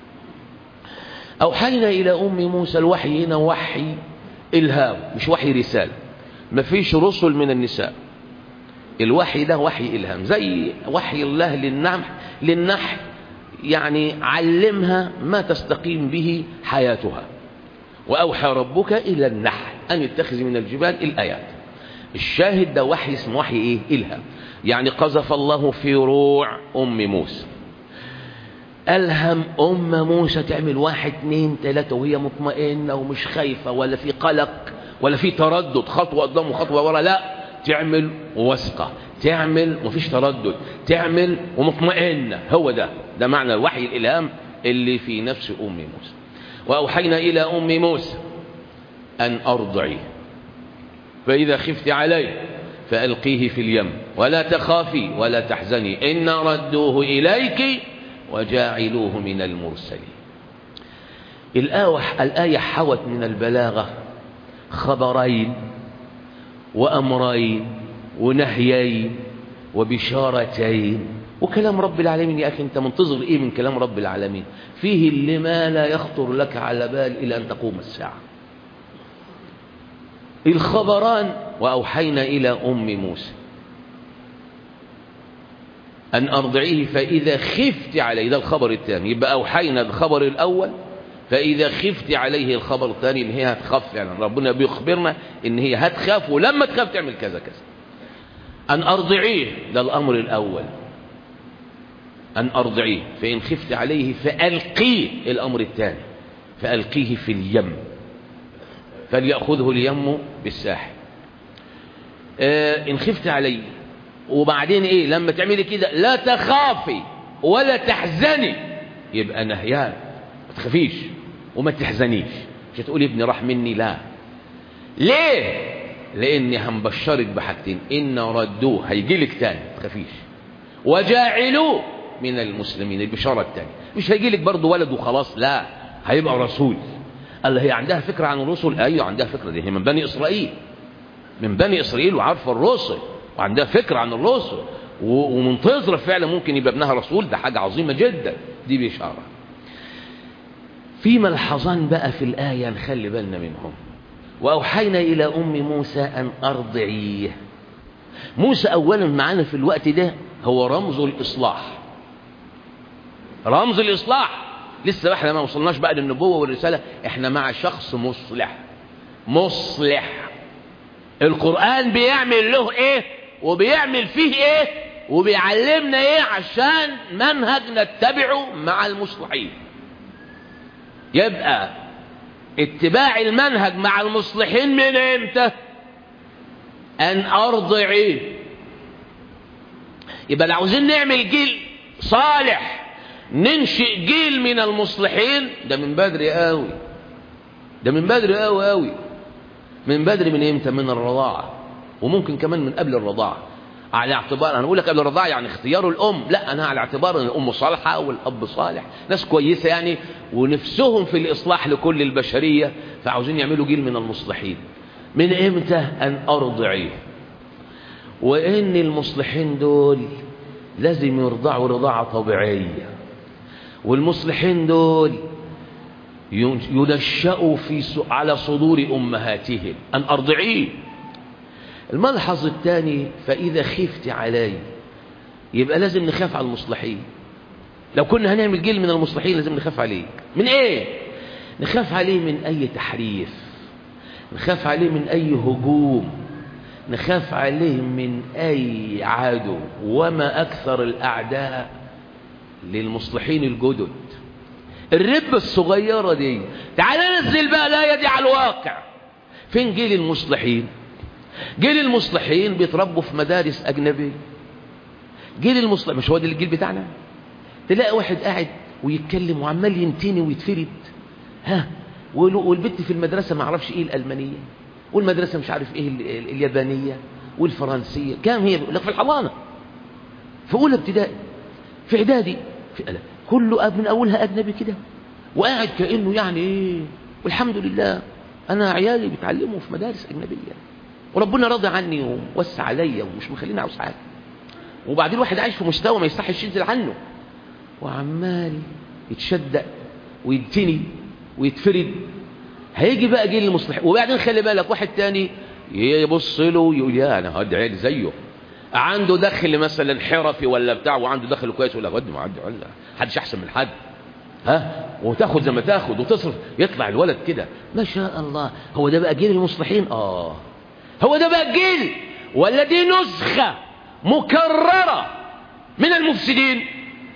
أوحينا إلى أم موسى الوحي هنا وحي إلهام مش وحي رسالة مفيش رسل من النساء الوحي ده وحي إلهام زي وحي الله للنحل للنحل يعني علمها ما تستقيم به حياتها وأوحى ربك إلى النحل أن يتخذ من الجبال الآيات الشاهد ده وحي اسمه وحي إيه إلهام يعني قذف الله في روع أم موسى ألهم أم موسى تعمل واحد اتنين تلاتة وهي مطمئنة ومش خايفة ولا في قلق ولا في تردد خطوة قدام وخطوة ورا لا تعمل واثقة تعمل ومفيش تردد تعمل ومطمئنة هو ده ده معنى الوحي الإلهام اللي في نفس أم موسى وأوحينا إلى أم موسى أن أرضعيه فإذا خفت عليه فألقيه في اليم ولا تخافي ولا تحزني إنا ردوه إليك وجاعلوه من المرسلين الآية حوت من البلاغة خبرين وأمرين ونهيين وبشارتين وكلام رب العالمين يا أخي أنت منتظر إيه من كلام رب العالمين فيه اللي ما لا يخطر لك على بال إلى أن تقوم الساعة الخبران وأوحينا إلى أم موسى أن أرضعيه فإذا خفت عليه ده الخبر الثاني يبقى أوحينا الخبر الأول فإذا خفت عليه الخبر الثاني إن هي هتخاف فعلا يعني ربنا بيخبرنا إن هي هتخاف ولما تخاف تعمل كذا كذا أن أرضعيه ده الأمر الأول أن أرضعيه فإن خفت عليه فألقيه الأمر الثاني فألقيه في اليم فليأخذه اليم بالساحل آه إن خفت علي وبعدين إيه لما تعملي كده لا تخافي ولا تحزني يبقى نهيان ما تخافيش وما تحزنيش مش هتقولي ابني راح مني لا ليه لاني هنبشرك بحاجتين ان ردوه هيجي لك تاني ما تخافيش وجاعلوه من المسلمين البشاره الثانيه مش هيجي لك برضه ولد وخلاص لا هيبقى رسول قال هي عندها فكره عن الرسل ايوه عندها فكره دي هي من بني اسرائيل من بني اسرائيل وعارفه الرسل وعندها فكره عن الرسل ومنتظره فعلا ممكن يبقى ابنها رسول ده حاجه عظيمه جدا دي بشاره في ملحظان بقى في الايه نخلي بالنا منهم وأوحينا إلى أم موسى أن أرضعيه موسى أولا معانا في الوقت ده هو رمز الإصلاح رمز الإصلاح لسه احنا ما وصلناش بقى للنبوة والرسالة احنا مع شخص مصلح مصلح القرآن بيعمل له ايه وبيعمل فيه ايه وبيعلمنا ايه عشان منهج نتبعه مع المصلحين يبقى اتباع المنهج مع المصلحين من امتى ان ارضعيه يبقى لو عاوزين نعمل جيل صالح ننشئ جيل من المصلحين ده من بدري قوي ده من بدري قوي قوي من بدري من امتى من الرضاعه وممكن كمان من قبل الرضاعه على اعتبار انا اقول لك قبل الرضاعه يعني اختيار الام لا انا على اعتبار ان الام صالحه والاب صالح ناس كويسه يعني ونفسهم في الاصلاح لكل البشريه فعاوزين يعملوا جيل من المصلحين من امتى ان ارضعيه وان المصلحين دول لازم يرضعوا رضاعه طبيعيه والمصلحين دول ينشأوا في على صدور امهاتهم ان ارضعيه الملحظ الثاني فإذا خفت علي يبقى لازم نخاف على المصلحين لو كنا هنعمل جيل من المصلحين لازم نخاف عليه من ايه نخاف عليه من اي تحريف نخاف عليه من اي هجوم نخاف عليه من اي عدو وما اكثر الاعداء للمصلحين الجدد الربة الصغيرة دي تعال ننزل بقى الآية دي على الواقع فين جيل المصلحين جيل المصلحين بيتربوا في مدارس أجنبية جيل المصلح مش هو ده الجيل بتاعنا تلاقي واحد قاعد ويتكلم وعمال ينتني ويتفرد ها والبنت في المدرسة ما عرفش ايه الألمانية والمدرسة مش عارف ايه اليابانية والفرنسية كام هي بيقول لك في الحضانة في أولى ابتدائي في إعدادي في كله من أولها أجنبي كده وقاعد كأنه يعني ايه والحمد لله أنا عيالي بيتعلموا في مدارس أجنبية وربنا راضي عني ووسع عليا ومش مخليني عاوز حاجه وبعدين واحد عايش في مستوى ما يصحش ينزل عنه وعمال يتشدق ويتني ويتفرد هيجي بقى جيل المصلح وبعدين خلي بالك واحد تاني يبص له يقول يا انا هدي عيل زيه عنده دخل مثلا حرفي ولا بتاع وعنده دخل كويس ولا ودي ما عندي ولا حدش احسن من حد ها وتاخد زي ما تاخد وتصرف يطلع الولد كده ما شاء الله هو ده بقى جيل المصلحين اه هو ده بقى الجيل ولا دي نسخة مكررة من المفسدين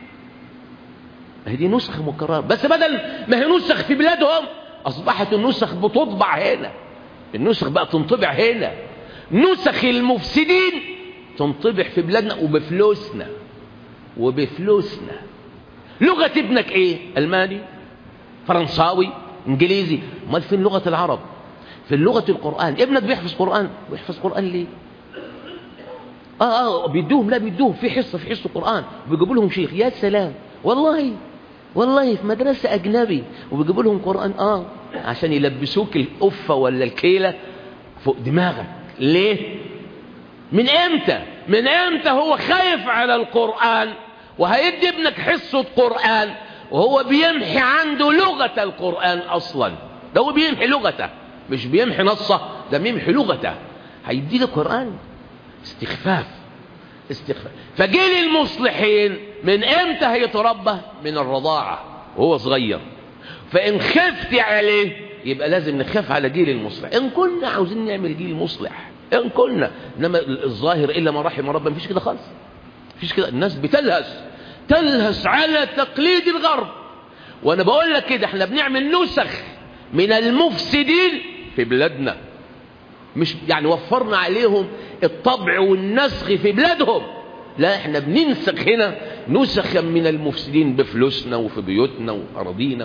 دي نسخة مكررة بس بدل ما هي نسخ في بلادهم أصبحت النسخ بتطبع هنا النسخ بقى تنطبع هنا نسخ المفسدين تنطبع في بلادنا وبفلوسنا وبفلوسنا لغة ابنك ايه ألماني فرنساوي انجليزي امال فين لغة العرب في لغة القرآن ابنك بيحفظ قرآن بيحفظ قرآن ليه اه اه بيدوهم لا بيدوهم في حصة في حصة قرآن بيجيبوا لهم شيخ يا سلام والله والله في مدرسة أجنبي وبيجيبوا لهم قرآن اه عشان يلبسوك القفة ولا الكيلة فوق دماغك ليه من امتى من امتى هو خايف على القرآن وهيدي ابنك حصة قرآن وهو بيمحي عنده لغة القرآن أصلا ده هو بيمحي لغته مش بيمحي نصه ده بيمحي لغته هيدي لك قرآن استخفاف استخفاف فجيل المصلحين من امتى هيتربى من الرضاعة وهو صغير فإن خفت عليه يبقى لازم نخاف على جيل المصلح إن كنا عاوزين نعمل جيل مصلح إن كنا إنما الظاهر إلا ما رحم ربنا مفيش كده خالص مفيش كده الناس بتلهس تلهس على تقليد الغرب وأنا بقول لك كده احنا بنعمل نسخ من المفسدين في بلادنا مش يعني وفرنا عليهم الطبع والنسخ في بلادهم لا احنا بننسخ هنا نسخا من المفسدين بفلوسنا وفي بيوتنا وأراضينا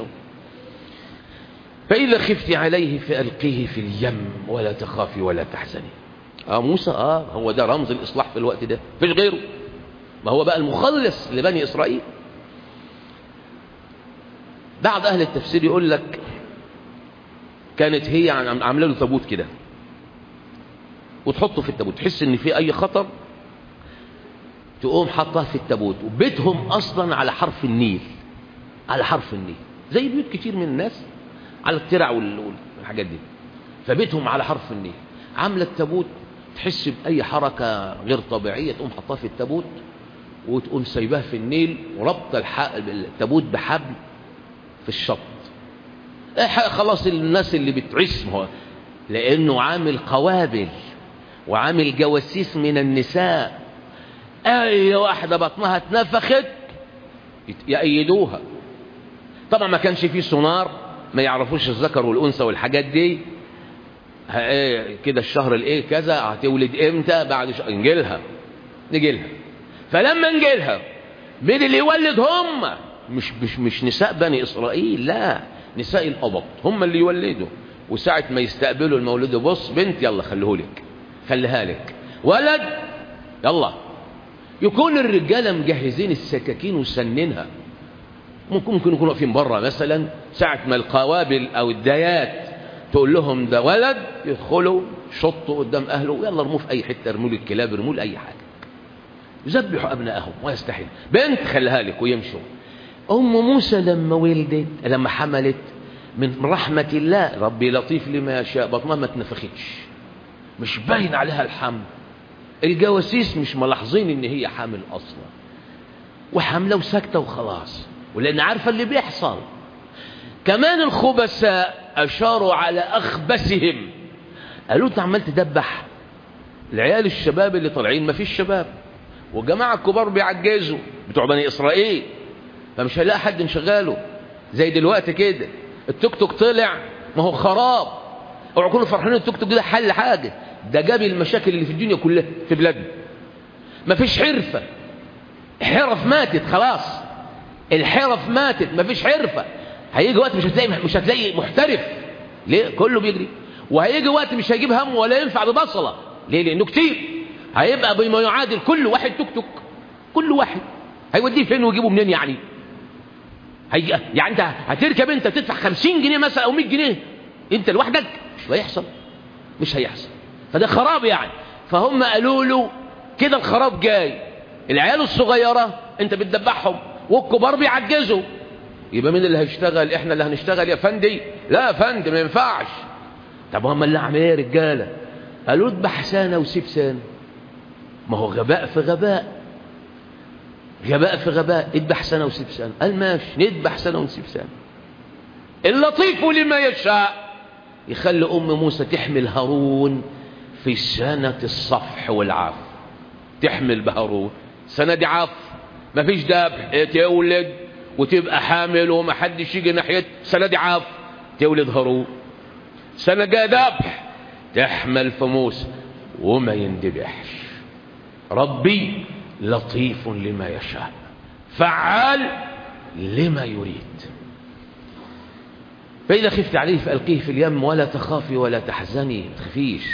فإذا خفت عليه فألقيه في اليم ولا تخافي ولا تحزني اه موسى اه هو ده رمز الإصلاح في الوقت ده فيش غيره ما هو بقى المخلص لبني إسرائيل بعض أهل التفسير يقول لك كانت هي عامله له تابوت كده وتحطه في التابوت تحس ان في اي خطر تقوم حطها في التابوت وبيتهم اصلا على حرف النيل على حرف النيل زي بيوت كتير من الناس على الترع والحاجات دي فبيتهم على حرف النيل عامله التابوت تحس باي حركه غير طبيعيه تقوم حطها في التابوت وتقوم سايباه في النيل وربط التابوت بحبل في الشط خلاص الناس اللي بتعس هو لانه عامل قوابل وعامل جواسيس من النساء اي واحده بطنها اتنفخت يأيدوها طبعا ما كانش فيه سونار ما يعرفوش الذكر والانثى والحاجات دي ايه كده الشهر الايه كذا هتولد امتى بعد شهر نجيلها نجيلها فلما نجيلها مين اللي يولد هم مش مش مش نساء بني اسرائيل لا نساء القبط هم اللي يولدوا وساعة ما يستقبلوا المولود بص بنت يلا خليهولك خليها لك ولد يلا يكون الرجاله مجهزين السكاكين وسنينها ممكن ممكن يكونوا واقفين بره مثلا ساعة ما القوابل او الدايات تقول لهم ده ولد يدخلوا شطوا قدام اهله يلا ارموه في اي حته ارموه للكلاب ارموه لاي حاجه يذبحوا ابنائهم ويستحيل بنت خليها لك ويمشوا ام موسى لما ولدت لما حملت من رحمة الله ربي لطيف لما يشاء بطنها ما اتنفختش مش باين عليها الحمل الجواسيس مش ملاحظين ان هي حامل اصلا وحامله وساكته وخلاص ولان عارفه اللي بيحصل كمان الخبثاء اشاروا على اخبثهم قالوا انت عمال تدبح العيال الشباب اللي طالعين ما فيش شباب والجماعه الكبار بيعجزوا بتوع بني اسرائيل فمش هيلاقي حد نشغله زي دلوقتي كده التوك توك طلع ما هو خراب اوعوا كونوا فرحانين التوك توك ده حل حاجه ده جاب المشاكل اللي في الدنيا كلها في بلادنا مفيش حرفه حرف ماتت خلاص الحرف ماتت مفيش حرفه هيجي وقت مش هتلاقي مش هتلاقي محترف ليه كله بيجري وهيجي وقت مش هيجيب هم ولا ينفع ببصله ليه لانه كتير هيبقى بما يعادل كل واحد توك توك كل واحد هيوديه فين ويجيبه منين يعني هي... يعني انت هتركب انت تدفع 50 جنيه مثلا او 100 جنيه انت لوحدك مش هيحصل مش هيحصل فده خراب يعني فهم قالوا له كده الخراب جاي العيال الصغيره انت بتدبحهم والكبار بيعجزوا يبقى مين اللي هيشتغل احنا اللي هنشتغل يا فندي لا يا فندي ما ينفعش طب هم اللي عاملين ايه يا رجاله قالوا اذبح سنه وسيب سنه ما هو غباء في غباء غباء في غباء اذبح سنة وسيب سنة قال ماشي نذبح سنة ونسيب سنة اللطيف لما يشاء يخلي أم موسى تحمل هارون في سنة الصفح والعاف تحمل بهارون سنة دي عاف مفيش ذبح تولد وتبقى حامل ومحدش يجي ناحية سنة دي عاف تولد هارون سنة جاء ذبح تحمل في موسى وما يندبحش ربي لطيف لما يشاء فعال لما يريد فإذا خفت عليه فألقيه في اليم ولا تخافي ولا تحزني تخفيش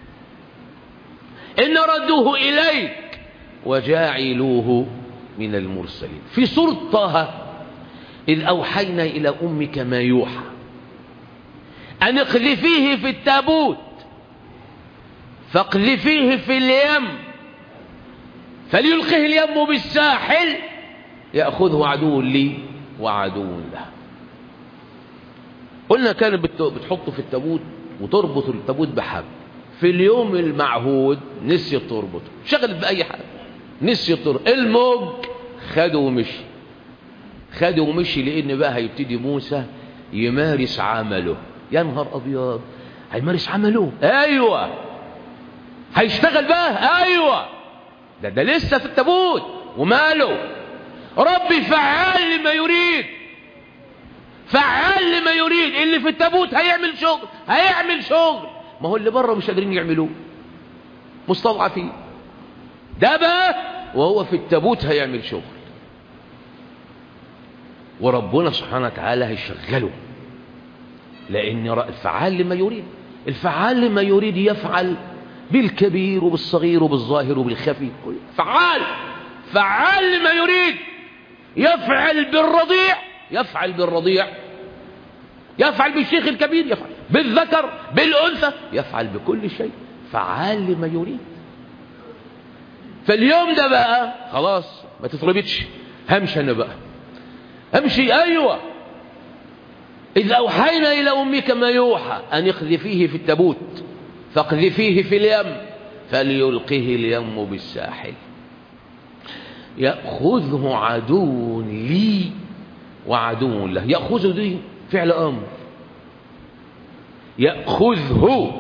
إن ردوه إليك وجاعلوه من المرسلين في سورة طه إذ أوحينا إلى أمك ما يوحى أن اقذفيه في التابوت فاقذفيه في اليم فليلقه اليم بالساحل يأخذه عدو لي وعدو له قلنا كانت بتحطه في التابوت وتربط التابوت بحبل في اليوم المعهود نسيت تربطه شغلت بأي حاجة نسيت تربط الموج خده ومشي خده ومشي لأن بقى هيبتدي موسى يمارس عمله يا نهار أبيض هيمارس عمله أيوة هيشتغل بقى أيوة ده ده لسه في التابوت وماله ربي فعال لما يريد فعال لما يريد اللي في التابوت هيعمل شغل هيعمل شغل ما هو اللي بره مش قادرين يعملوه مستضعفين ده بقى وهو في التابوت هيعمل شغل وربنا سبحانه وتعالى هيشغله لأن الفعال لما يريد الفعال لما يريد يفعل بالكبير وبالصغير وبالظاهر وبالخفي فعال فعال لما يريد يفعل بالرضيع يفعل بالرضيع يفعل بالشيخ الكبير يفعل بالذكر بالأنثى يفعل بكل شيء فعال لما يريد فاليوم ده بقى خلاص ما تطلبتش همشي انا بقى امشي ايوه اذا اوحينا الى امك ما يوحى ان اقذفيه في التابوت فاقذفيه في اليم فليلقه اليم بالساحل ياخذه عدو لي وعدو له ياخذه دي فعل امر ياخذه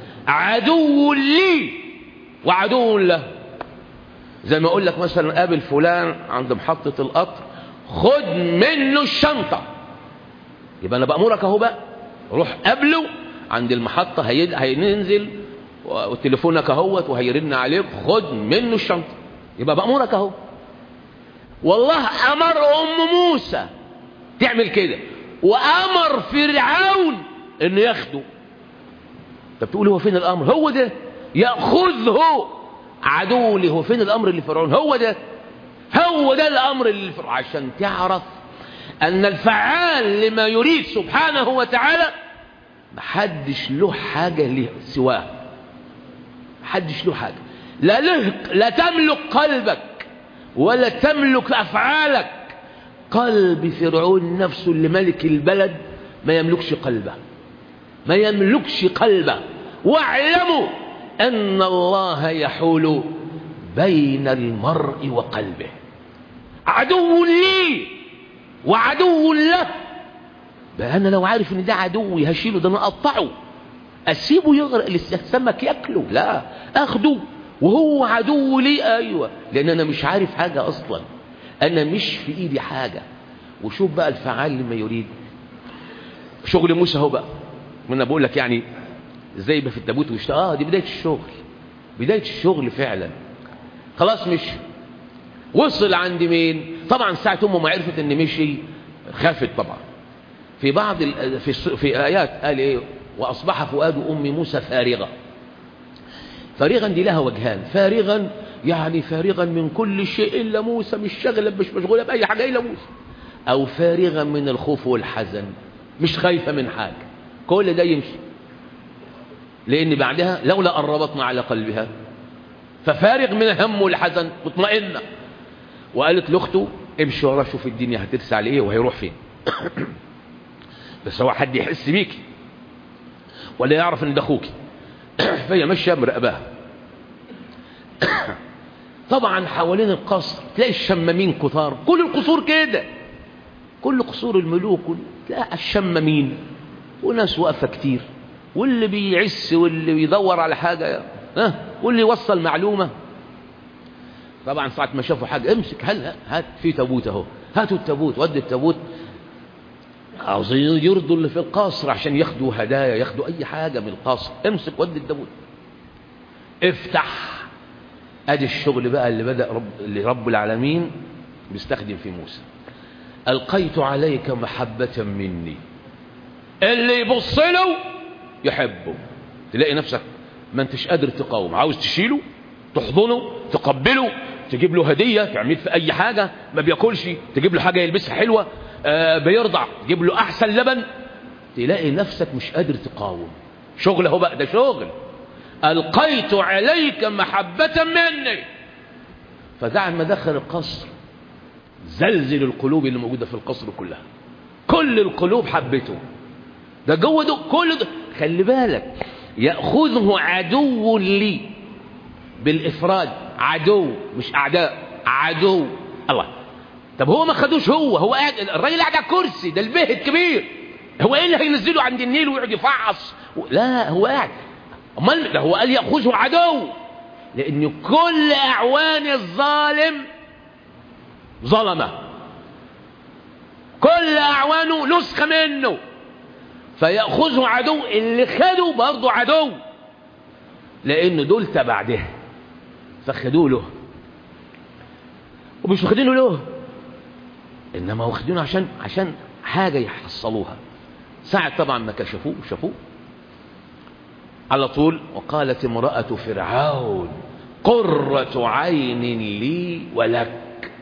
عدو لي وعدو له زي ما اقول لك مثلا قابل فلان عند محطة القطر خد منه الشنطة يبقى انا بأمرك اهو بقى روح قابله عند المحطة هينزل وتليفونك اهوت وهيرن عليك خد منه الشنطة يبقى بأمرك اهو والله امر ام موسى تعمل كده وامر فرعون انه ياخده طب تقول هو فين الامر هو ده ياخذه عدو لي هو فين الامر اللي فرعون هو ده هو ده الامر اللي فرعون عشان تعرف ان الفعال لما يريد سبحانه وتعالى محدش له حاجة له سواه محدش له حاجة لا له لا تملك قلبك ولا تملك افعالك قلب فرعون نفسه اللي ملك البلد ما يملكش قلبه ما يملكش قلبه واعلموا أن الله يحول بين المرء وقلبه عدو لي وعدو له بقى أنا لو عارف إن ده عدوي هشيله ده أنا أقطعه أسيبه يغرق السمك ياكله لا أخده وهو عدو لي أيوة لأن أنا مش عارف حاجة أصلا أنا مش في إيدي حاجة وشوف بقى الفعال لما يريد شغل موسى هو بقى وانا بقول لك يعني ازاي يبقى في التابوت ويشتغل اه دي بدايه الشغل بدايه الشغل فعلا خلاص مشي وصل عند مين طبعا ساعه امه ما عرفت ان مشي خافت طبعا في بعض ال... في في ايات قال ايه واصبح فؤاد ام موسى فارغا فارغا دي لها وجهان فارغا يعني فارغا من كل شيء الا موسى مش شغله مش مشغوله باي حاجه الا موسى او فارغا من الخوف والحزن مش خايفه من حاجه كل ده يمشي لأن بعدها لولا أن ربطنا على قلبها ففارغ من الهم والحزن مطمئنة وقالت لاخته امشي ورا شوف الدنيا هترسى على ايه وهيروح فين بس هو حد يحس بيكي ولا يعرف ان ده اخوكي فهي ماشيه مراقباها طبعا حوالين القصر تلاقي الشمامين كثار كل القصور كده كل قصور الملوك تلاقي الشمامين وناس واقفه كتير واللي بيعس واللي بيدور على حاجة ها واللي يوصل معلومة طبعا ساعة ما شافوا حاجة امسك هل هات في تابوت اهو هاتوا التابوت ودي التابوت عاوزين يرضوا اللي في القصر عشان ياخدوا هدايا ياخدوا اي حاجة من القصر امسك ودي التابوت افتح ادي الشغل بقى اللي بدأ رب اللي رب العالمين بيستخدم في موسى القيت عليك محبة مني اللي يبص له يحبه تلاقي نفسك ما انتش قادر تقاوم عاوز تشيله تحضنه تقبله تجيب له هدية تعمل في اي حاجة ما بياكلش تجيب له حاجة يلبسها حلوة آه بيرضع تجيب له احسن لبن تلاقي نفسك مش قادر تقاوم شغل اهو بقى ده شغل القيت عليك محبة مني فدع ما دخل القصر زلزل القلوب اللي موجودة في القصر كلها كل القلوب حبته ده جوه ده كل ده خلي بالك يأخذه عدو لي بالإفراد عدو مش أعداء عدو الله طب هو ما خدوش هو هو قاعد الراجل قاعد على كرسي ده البيه الكبير هو ايه اللي هينزله عند النيل ويقعد يفعص لا هو قاعد امال ده هو قال ياخذه عدو لان كل اعوان الظالم ظلمه كل أعوانه نسخة منه فيأخذه عدو اللي خده برضه عدو لأن دول تبع ده فخدوه له ومش واخدينه له إنما واخدينه عشان عشان حاجة يحصلوها ساعة طبعا ما كشفوه شافوه على طول وقالت امرأة فرعون قرة عين لي ولك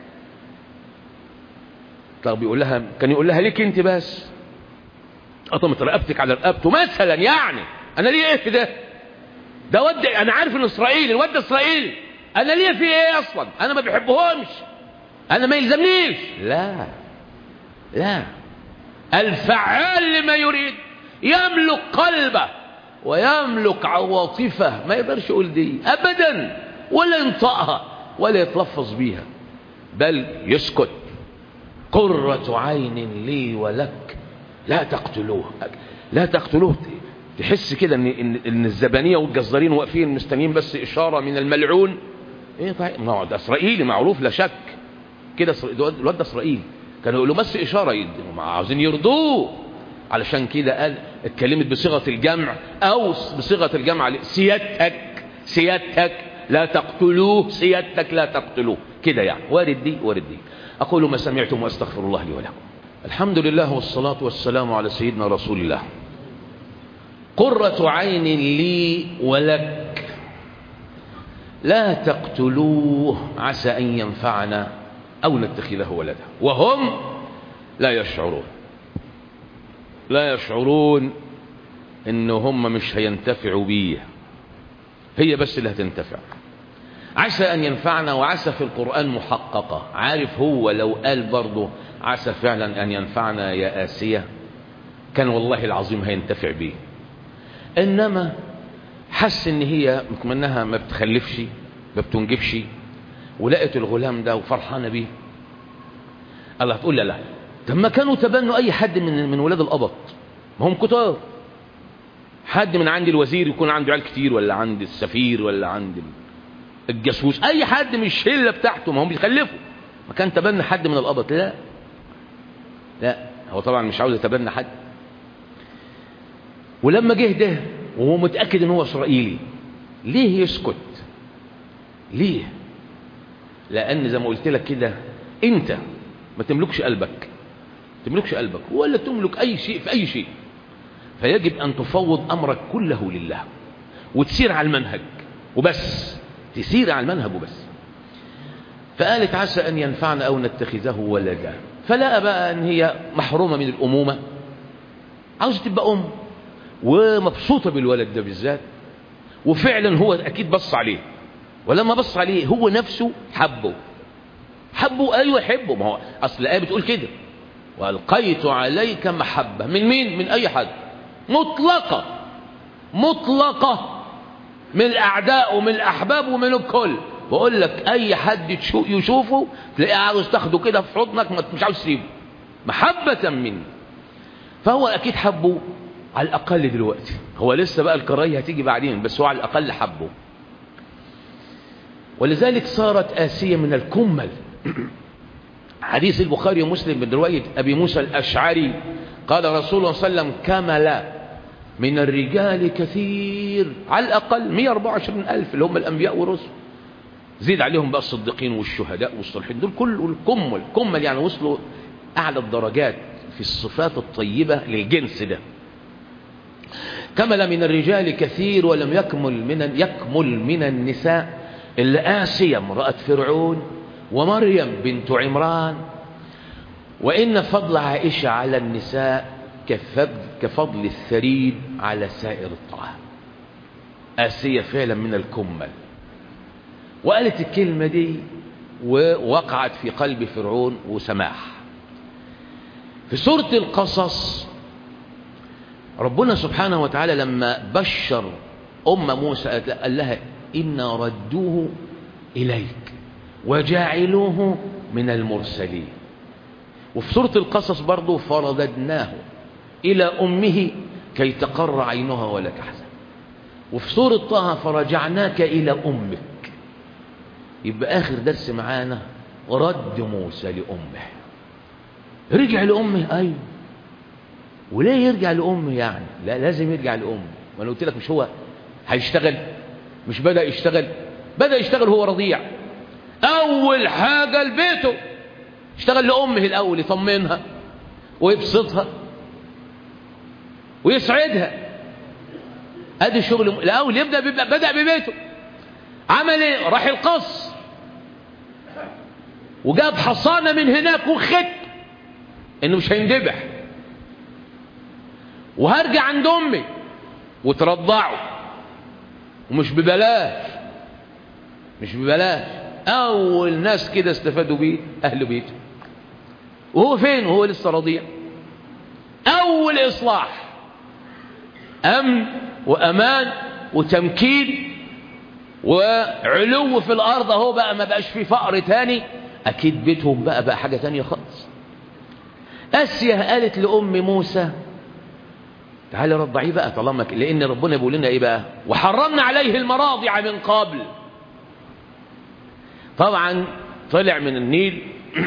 طب يقول لها كان يقول لها ليك انت بس قطمت رقبتك على رقبته مثلا يعني انا ليه ايه في ده ده ود انا عارف ان اسرائيل الواد اسرائيلي انا ليه في ايه اصلا انا ما بحبهمش انا ما يلزمنيش لا لا الفعال لما يريد يملك قلبه ويملك عواطفه ما يقدرش يقول دي ابدا ولا ينطقها ولا يتلفظ بيها بل يسكت قرة عين لي ولك لا تقتلوه لا تقتلوه تحس كده ان ان ان الزبانيه والجزارين واقفين مستنيين بس اشاره من الملعون ايه طيب ما هو ده اسرائيلي معروف لا شك كده الواد ده اسرائيلي كانوا يقولوا بس اشاره يدوا عاوزين يرضوه علشان كده قال اتكلمت بصيغه الجمع او بصيغه الجمع سيادتك سيادتك لا تقتلوه سيادتك لا تقتلوه كده يعني وارد دي وارد دي اقول ما سمعتم واستغفر الله لي ولكم الحمد لله والصلاه والسلام على سيدنا رسول الله قرة عين لي ولك لا تقتلوه عسى أن ينفعنا أو نتخذه ولدا وهم لا يشعرون لا يشعرون إن هم مش هينتفعوا بيه هي بس اللي هتنتفع عسى أن ينفعنا وعسى في القرآن محققة عارف هو لو قال برضه عسى فعلا أن ينفعنا يا آسية كان والله العظيم هينتفع بيه انما حس ان هي منها ما بتخلفش ما بتنجبش ولقت الغلام ده وفرحانه بيه الله هتقول لا لا طب ما كانوا تبنوا اي حد من من ولاد القبط ما هم كتار حد من عند الوزير يكون عنده عيال كتير ولا عند السفير ولا عند الجاسوس اي حد من الشله بتاعته ما هم بيخلفوا ما كان تبنى حد من القبط لا لا هو طبعا مش عاوز يتبنى حد ولما جه ده وهو متأكد ان هو اسرائيلي ليه يسكت ليه لان زي ما قلت لك كده انت ما تملكش قلبك تملكش قلبك ولا تملك اي شيء في اي شيء فيجب ان تفوض امرك كله لله وتسير على المنهج وبس تسير على المنهج وبس فقالت عسى ان ينفعنا او نتخذه ولدا فلقى بقى ان هي محرومه من الامومه عاوزه تبقى ام ومبسوطة بالولد ده بالذات وفعلا هو أكيد بص عليه ولما بص عليه هو نفسه حبه حبه أيوة يحبه ما هو أصل الآية بتقول كده وألقيت عليك محبة من مين؟ من أي حد مطلقة مطلقة من الأعداء ومن الأحباب ومن الكل بقول لك أي حد يشوفه تلاقيه عاوز تاخده كده في حضنك مش عاوز تسيبه محبة مني فهو أكيد حبه على الأقل دلوقتي هو لسه بقى الكراهية هتيجي بعدين بس هو على الأقل حبه ولذلك صارت آسية من الكمل حديث البخاري ومسلم من رواية أبي موسى الأشعري قال رسول الله صلى الله عليه وسلم كمل من الرجال كثير على الأقل 124 ألف اللي هم الأنبياء والرسل زيد عليهم بقى الصديقين والشهداء والصالحين دول كل الكمل كمل يعني وصلوا أعلى الدرجات في الصفات الطيبة للجنس ده كمل من الرجال كثير ولم يكمل من يكمل من النساء إلا آسيا امرأة فرعون ومريم بنت عمران وإن فضل عائشة على النساء كفضل الثريد على سائر الطعام آسيا فعلا من الكمل وقالت الكلمة دي ووقعت في قلب فرعون وسماح في سورة القصص ربنا سبحانه وتعالى لما بشر أم موسى قال لها إنا ردوه إليك وجاعلوه من المرسلين وفي سورة القصص برضه فرددناه إلى أمه كي تقر عينها ولا تحزن وفي سورة طه فرجعناك إلى أمك يبقى آخر درس معانا رد موسى لأمه رجع لأمه أيوه وليه يرجع لأمه يعني لا لازم يرجع لأمه وأنا قلت لك مش هو هيشتغل مش بدأ يشتغل بدأ يشتغل هو رضيع أول حاجة لبيته اشتغل لأمه الأول يطمنها ويبسطها ويسعدها ادي شغل الاول يبدا بدا ببيته عمل ايه راح القصر وجاب حصانه من هناك وخت انه مش هيندبح وهرجع عند امي وترضعه ومش ببلاش مش ببلاش اول ناس كده استفادوا بيه اهل بيته وهو فين وهو لسه رضيع اول اصلاح امن وامان وتمكين وعلو في الارض اهو بقى ما بقاش في فقر تاني اكيد بيتهم بقى بقى حاجه تانية خالص اسيا قالت لام موسى تعالى رضعيه بقى طالما لان ربنا بيقول لنا ايه بقى وحرمنا عليه المراضع من قبل طبعا طلع من النيل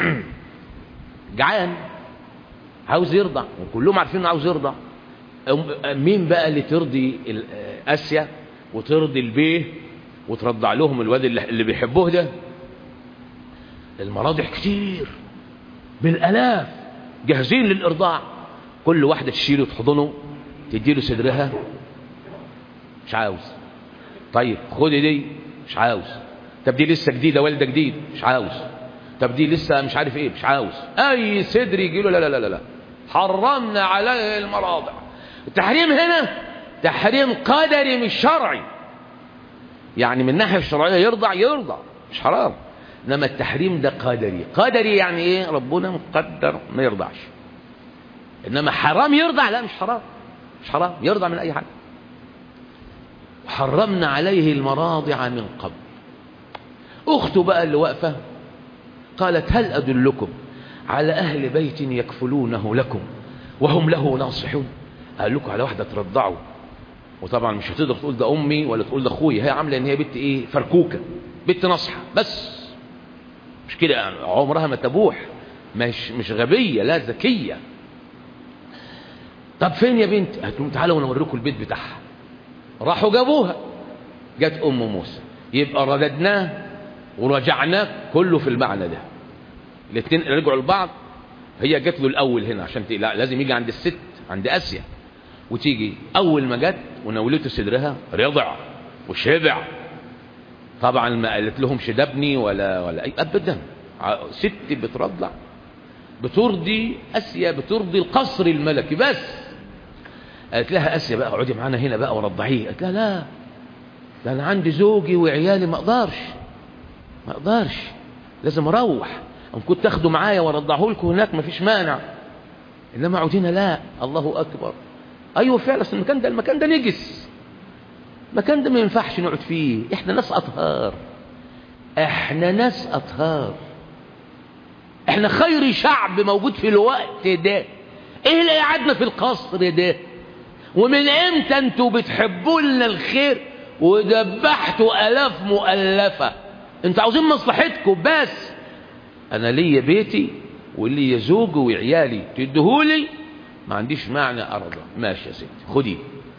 جعان عاوز يرضع وكلهم عارفين انه عاوز يرضع مين بقى اللي ترضي اسيا وترضي البيه وترضع لهم الواد اللي بيحبوه ده المراضع كتير بالالاف جاهزين للارضاع كل واحده تشيله تحضنه تديله صدرها مش عاوز طيب خدي دي مش عاوز طب دي لسه جديده والده جديد مش عاوز طب دي لسه مش عارف ايه مش عاوز اي صدر يجي له لا لا لا لا حرمنا عليه المراضع التحريم هنا تحريم قدري مش شرعي يعني من الناحيه الشرعيه يرضع يرضع مش حرام انما التحريم ده قدري قدري يعني ايه ربنا مقدر ما يرضعش انما حرام يرضع لا مش حرام مش حرام يرضع من اي حاجه وحرمنا عليه المراضع من قبل اخته بقى اللي واقفه قالت هل ادلكم على اهل بيت يكفلونه لكم وهم له ناصحون قال لكم على واحده ترضعوا وطبعا مش هتقدر تقول ده امي ولا تقول ده اخويا هي عامله ان هي بنت ايه فركوكه بنت ناصحه بس مش كده يعني عمرها ما تبوح مش مش غبيه لا ذكيه طب فين يا بنت قالت لهم تعالوا ونوريكم البيت بتاعها راحوا جابوها جت ام موسى يبقى رددناه ورجعناه كله في المعنى ده الاثنين رجعوا لبعض هي جت له الاول هنا عشان لا لازم يجي عند الست عند اسيا وتيجي اول ما جت ونولته صدرها رضع وشبع طبعا ما قالت لهم شدبني ولا ولا اي ابدا ست بترضع بترضي اسيا بترضي القصر الملكي بس قالت لها اسيا بقى اقعدي معانا هنا بقى ورضعيه قالت لها لا ده انا عندي زوجي وعيالي ما اقدرش ما اقدرش لازم اروح ان كنت تاخده معايا وارضعه لكم هناك ما فيش مانع انما اقعد هنا لا الله اكبر ايوه فعلا اصل المكان ده المكان ده نجس المكان ده ما ينفعش نقعد فيه احنا ناس اطهار احنا ناس اطهار احنا خير شعب موجود في الوقت ده ايه اللي قعدنا في القصر ده ومن امتى انتوا بتحبوا لنا الخير ودبحتوا الاف مؤلفه انتوا عاوزين مصلحتكم بس انا ليا بيتي وليا زوجي وعيالي تدهولي ما عنديش معنى ارضى ماشي يا ستي خدي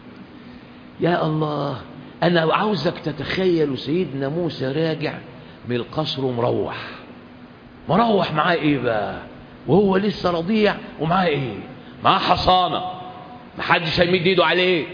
يا الله انا عاوزك تتخيل سيدنا موسى راجع من القصر ومروح مروح معاه ايه بقى وهو لسه رضيع ومعاه ايه معاه حصانه محدش هيمد ايده عليه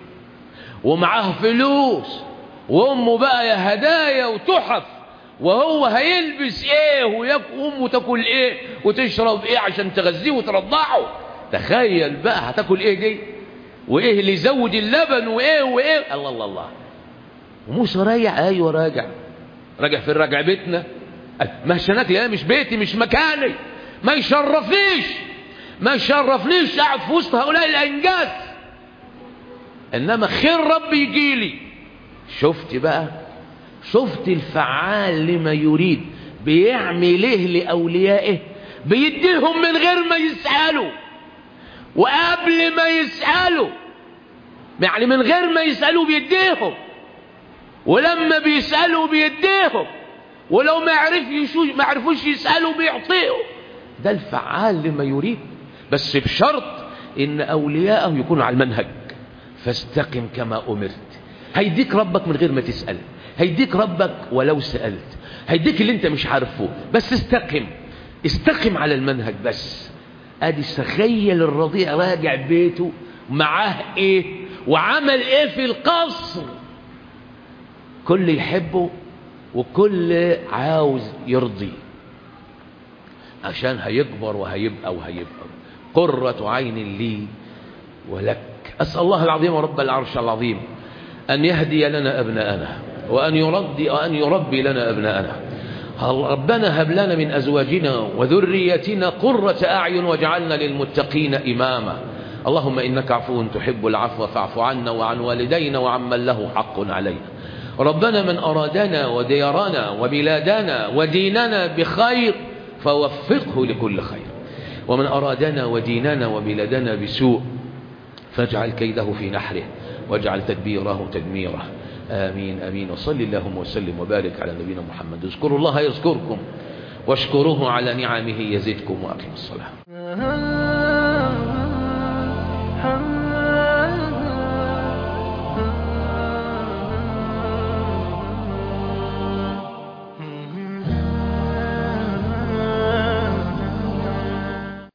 ومعاه فلوس وامه بقى يا هدايا وتحف وهو هيلبس ايه وامه تاكل ايه وتشرب ايه عشان تغذيه وترضعه تخيل بقى هتاكل ايه دي وايه اللي يزود اللبن وايه وايه الله الله الله وموسى راجع ايوه راجع راجع فين راجع بيتنا مهشنات يا مش بيتي مش مكاني ما يشرفنيش ما يشرفنيش قاعد في وسط هؤلاء الانجاز انما خير ربي يجي لي شفت بقى شفت الفعال لما يريد بيعمل ايه لاوليائه بيديهم من غير ما يسالوا وقبل ما يسالوا يعني من غير ما يسالوا بيديهم ولما بيسالوا بيديهم ولو ما عرف ما عرفوش يسالوا بيعطيهم ده الفعال لما يريد بس بشرط إن أولياءه يكونوا على المنهج فاستقم كما أمرت هيديك ربك من غير ما تسأل هيديك ربك ولو سألت هيديك اللي انت مش عارفه بس استقم استقم على المنهج بس ادي تخيل الرضيع راجع بيته معاه ايه وعمل ايه في القصر كل يحبه وكل عاوز يرضي عشان هيكبر وهيبقى وهيبقى قرة عين لي ولك أسأل الله العظيم رب العرش العظيم أن يهدي لنا أبناءنا وأن يرضي وأن يربي لنا أبناءنا ربنا هب لنا من أزواجنا وذريتنا قرة أعين واجعلنا للمتقين إماما اللهم إنك عفو تحب العفو فاعف عنا وعن والدينا وعمن له حق علينا ربنا من أرادنا وديارنا وبلادنا وديننا بخير فوفقه لكل خير ومن أرادنا وديننا وبلادنا بسوء فاجعل كيده في نحره واجعل تدبيره تدميره آمين آمين وصل اللهم وسلم وبارك على نبينا محمد اذكروا الله يذكركم واشكروه على نعمه يزدكم وأقم الصلاة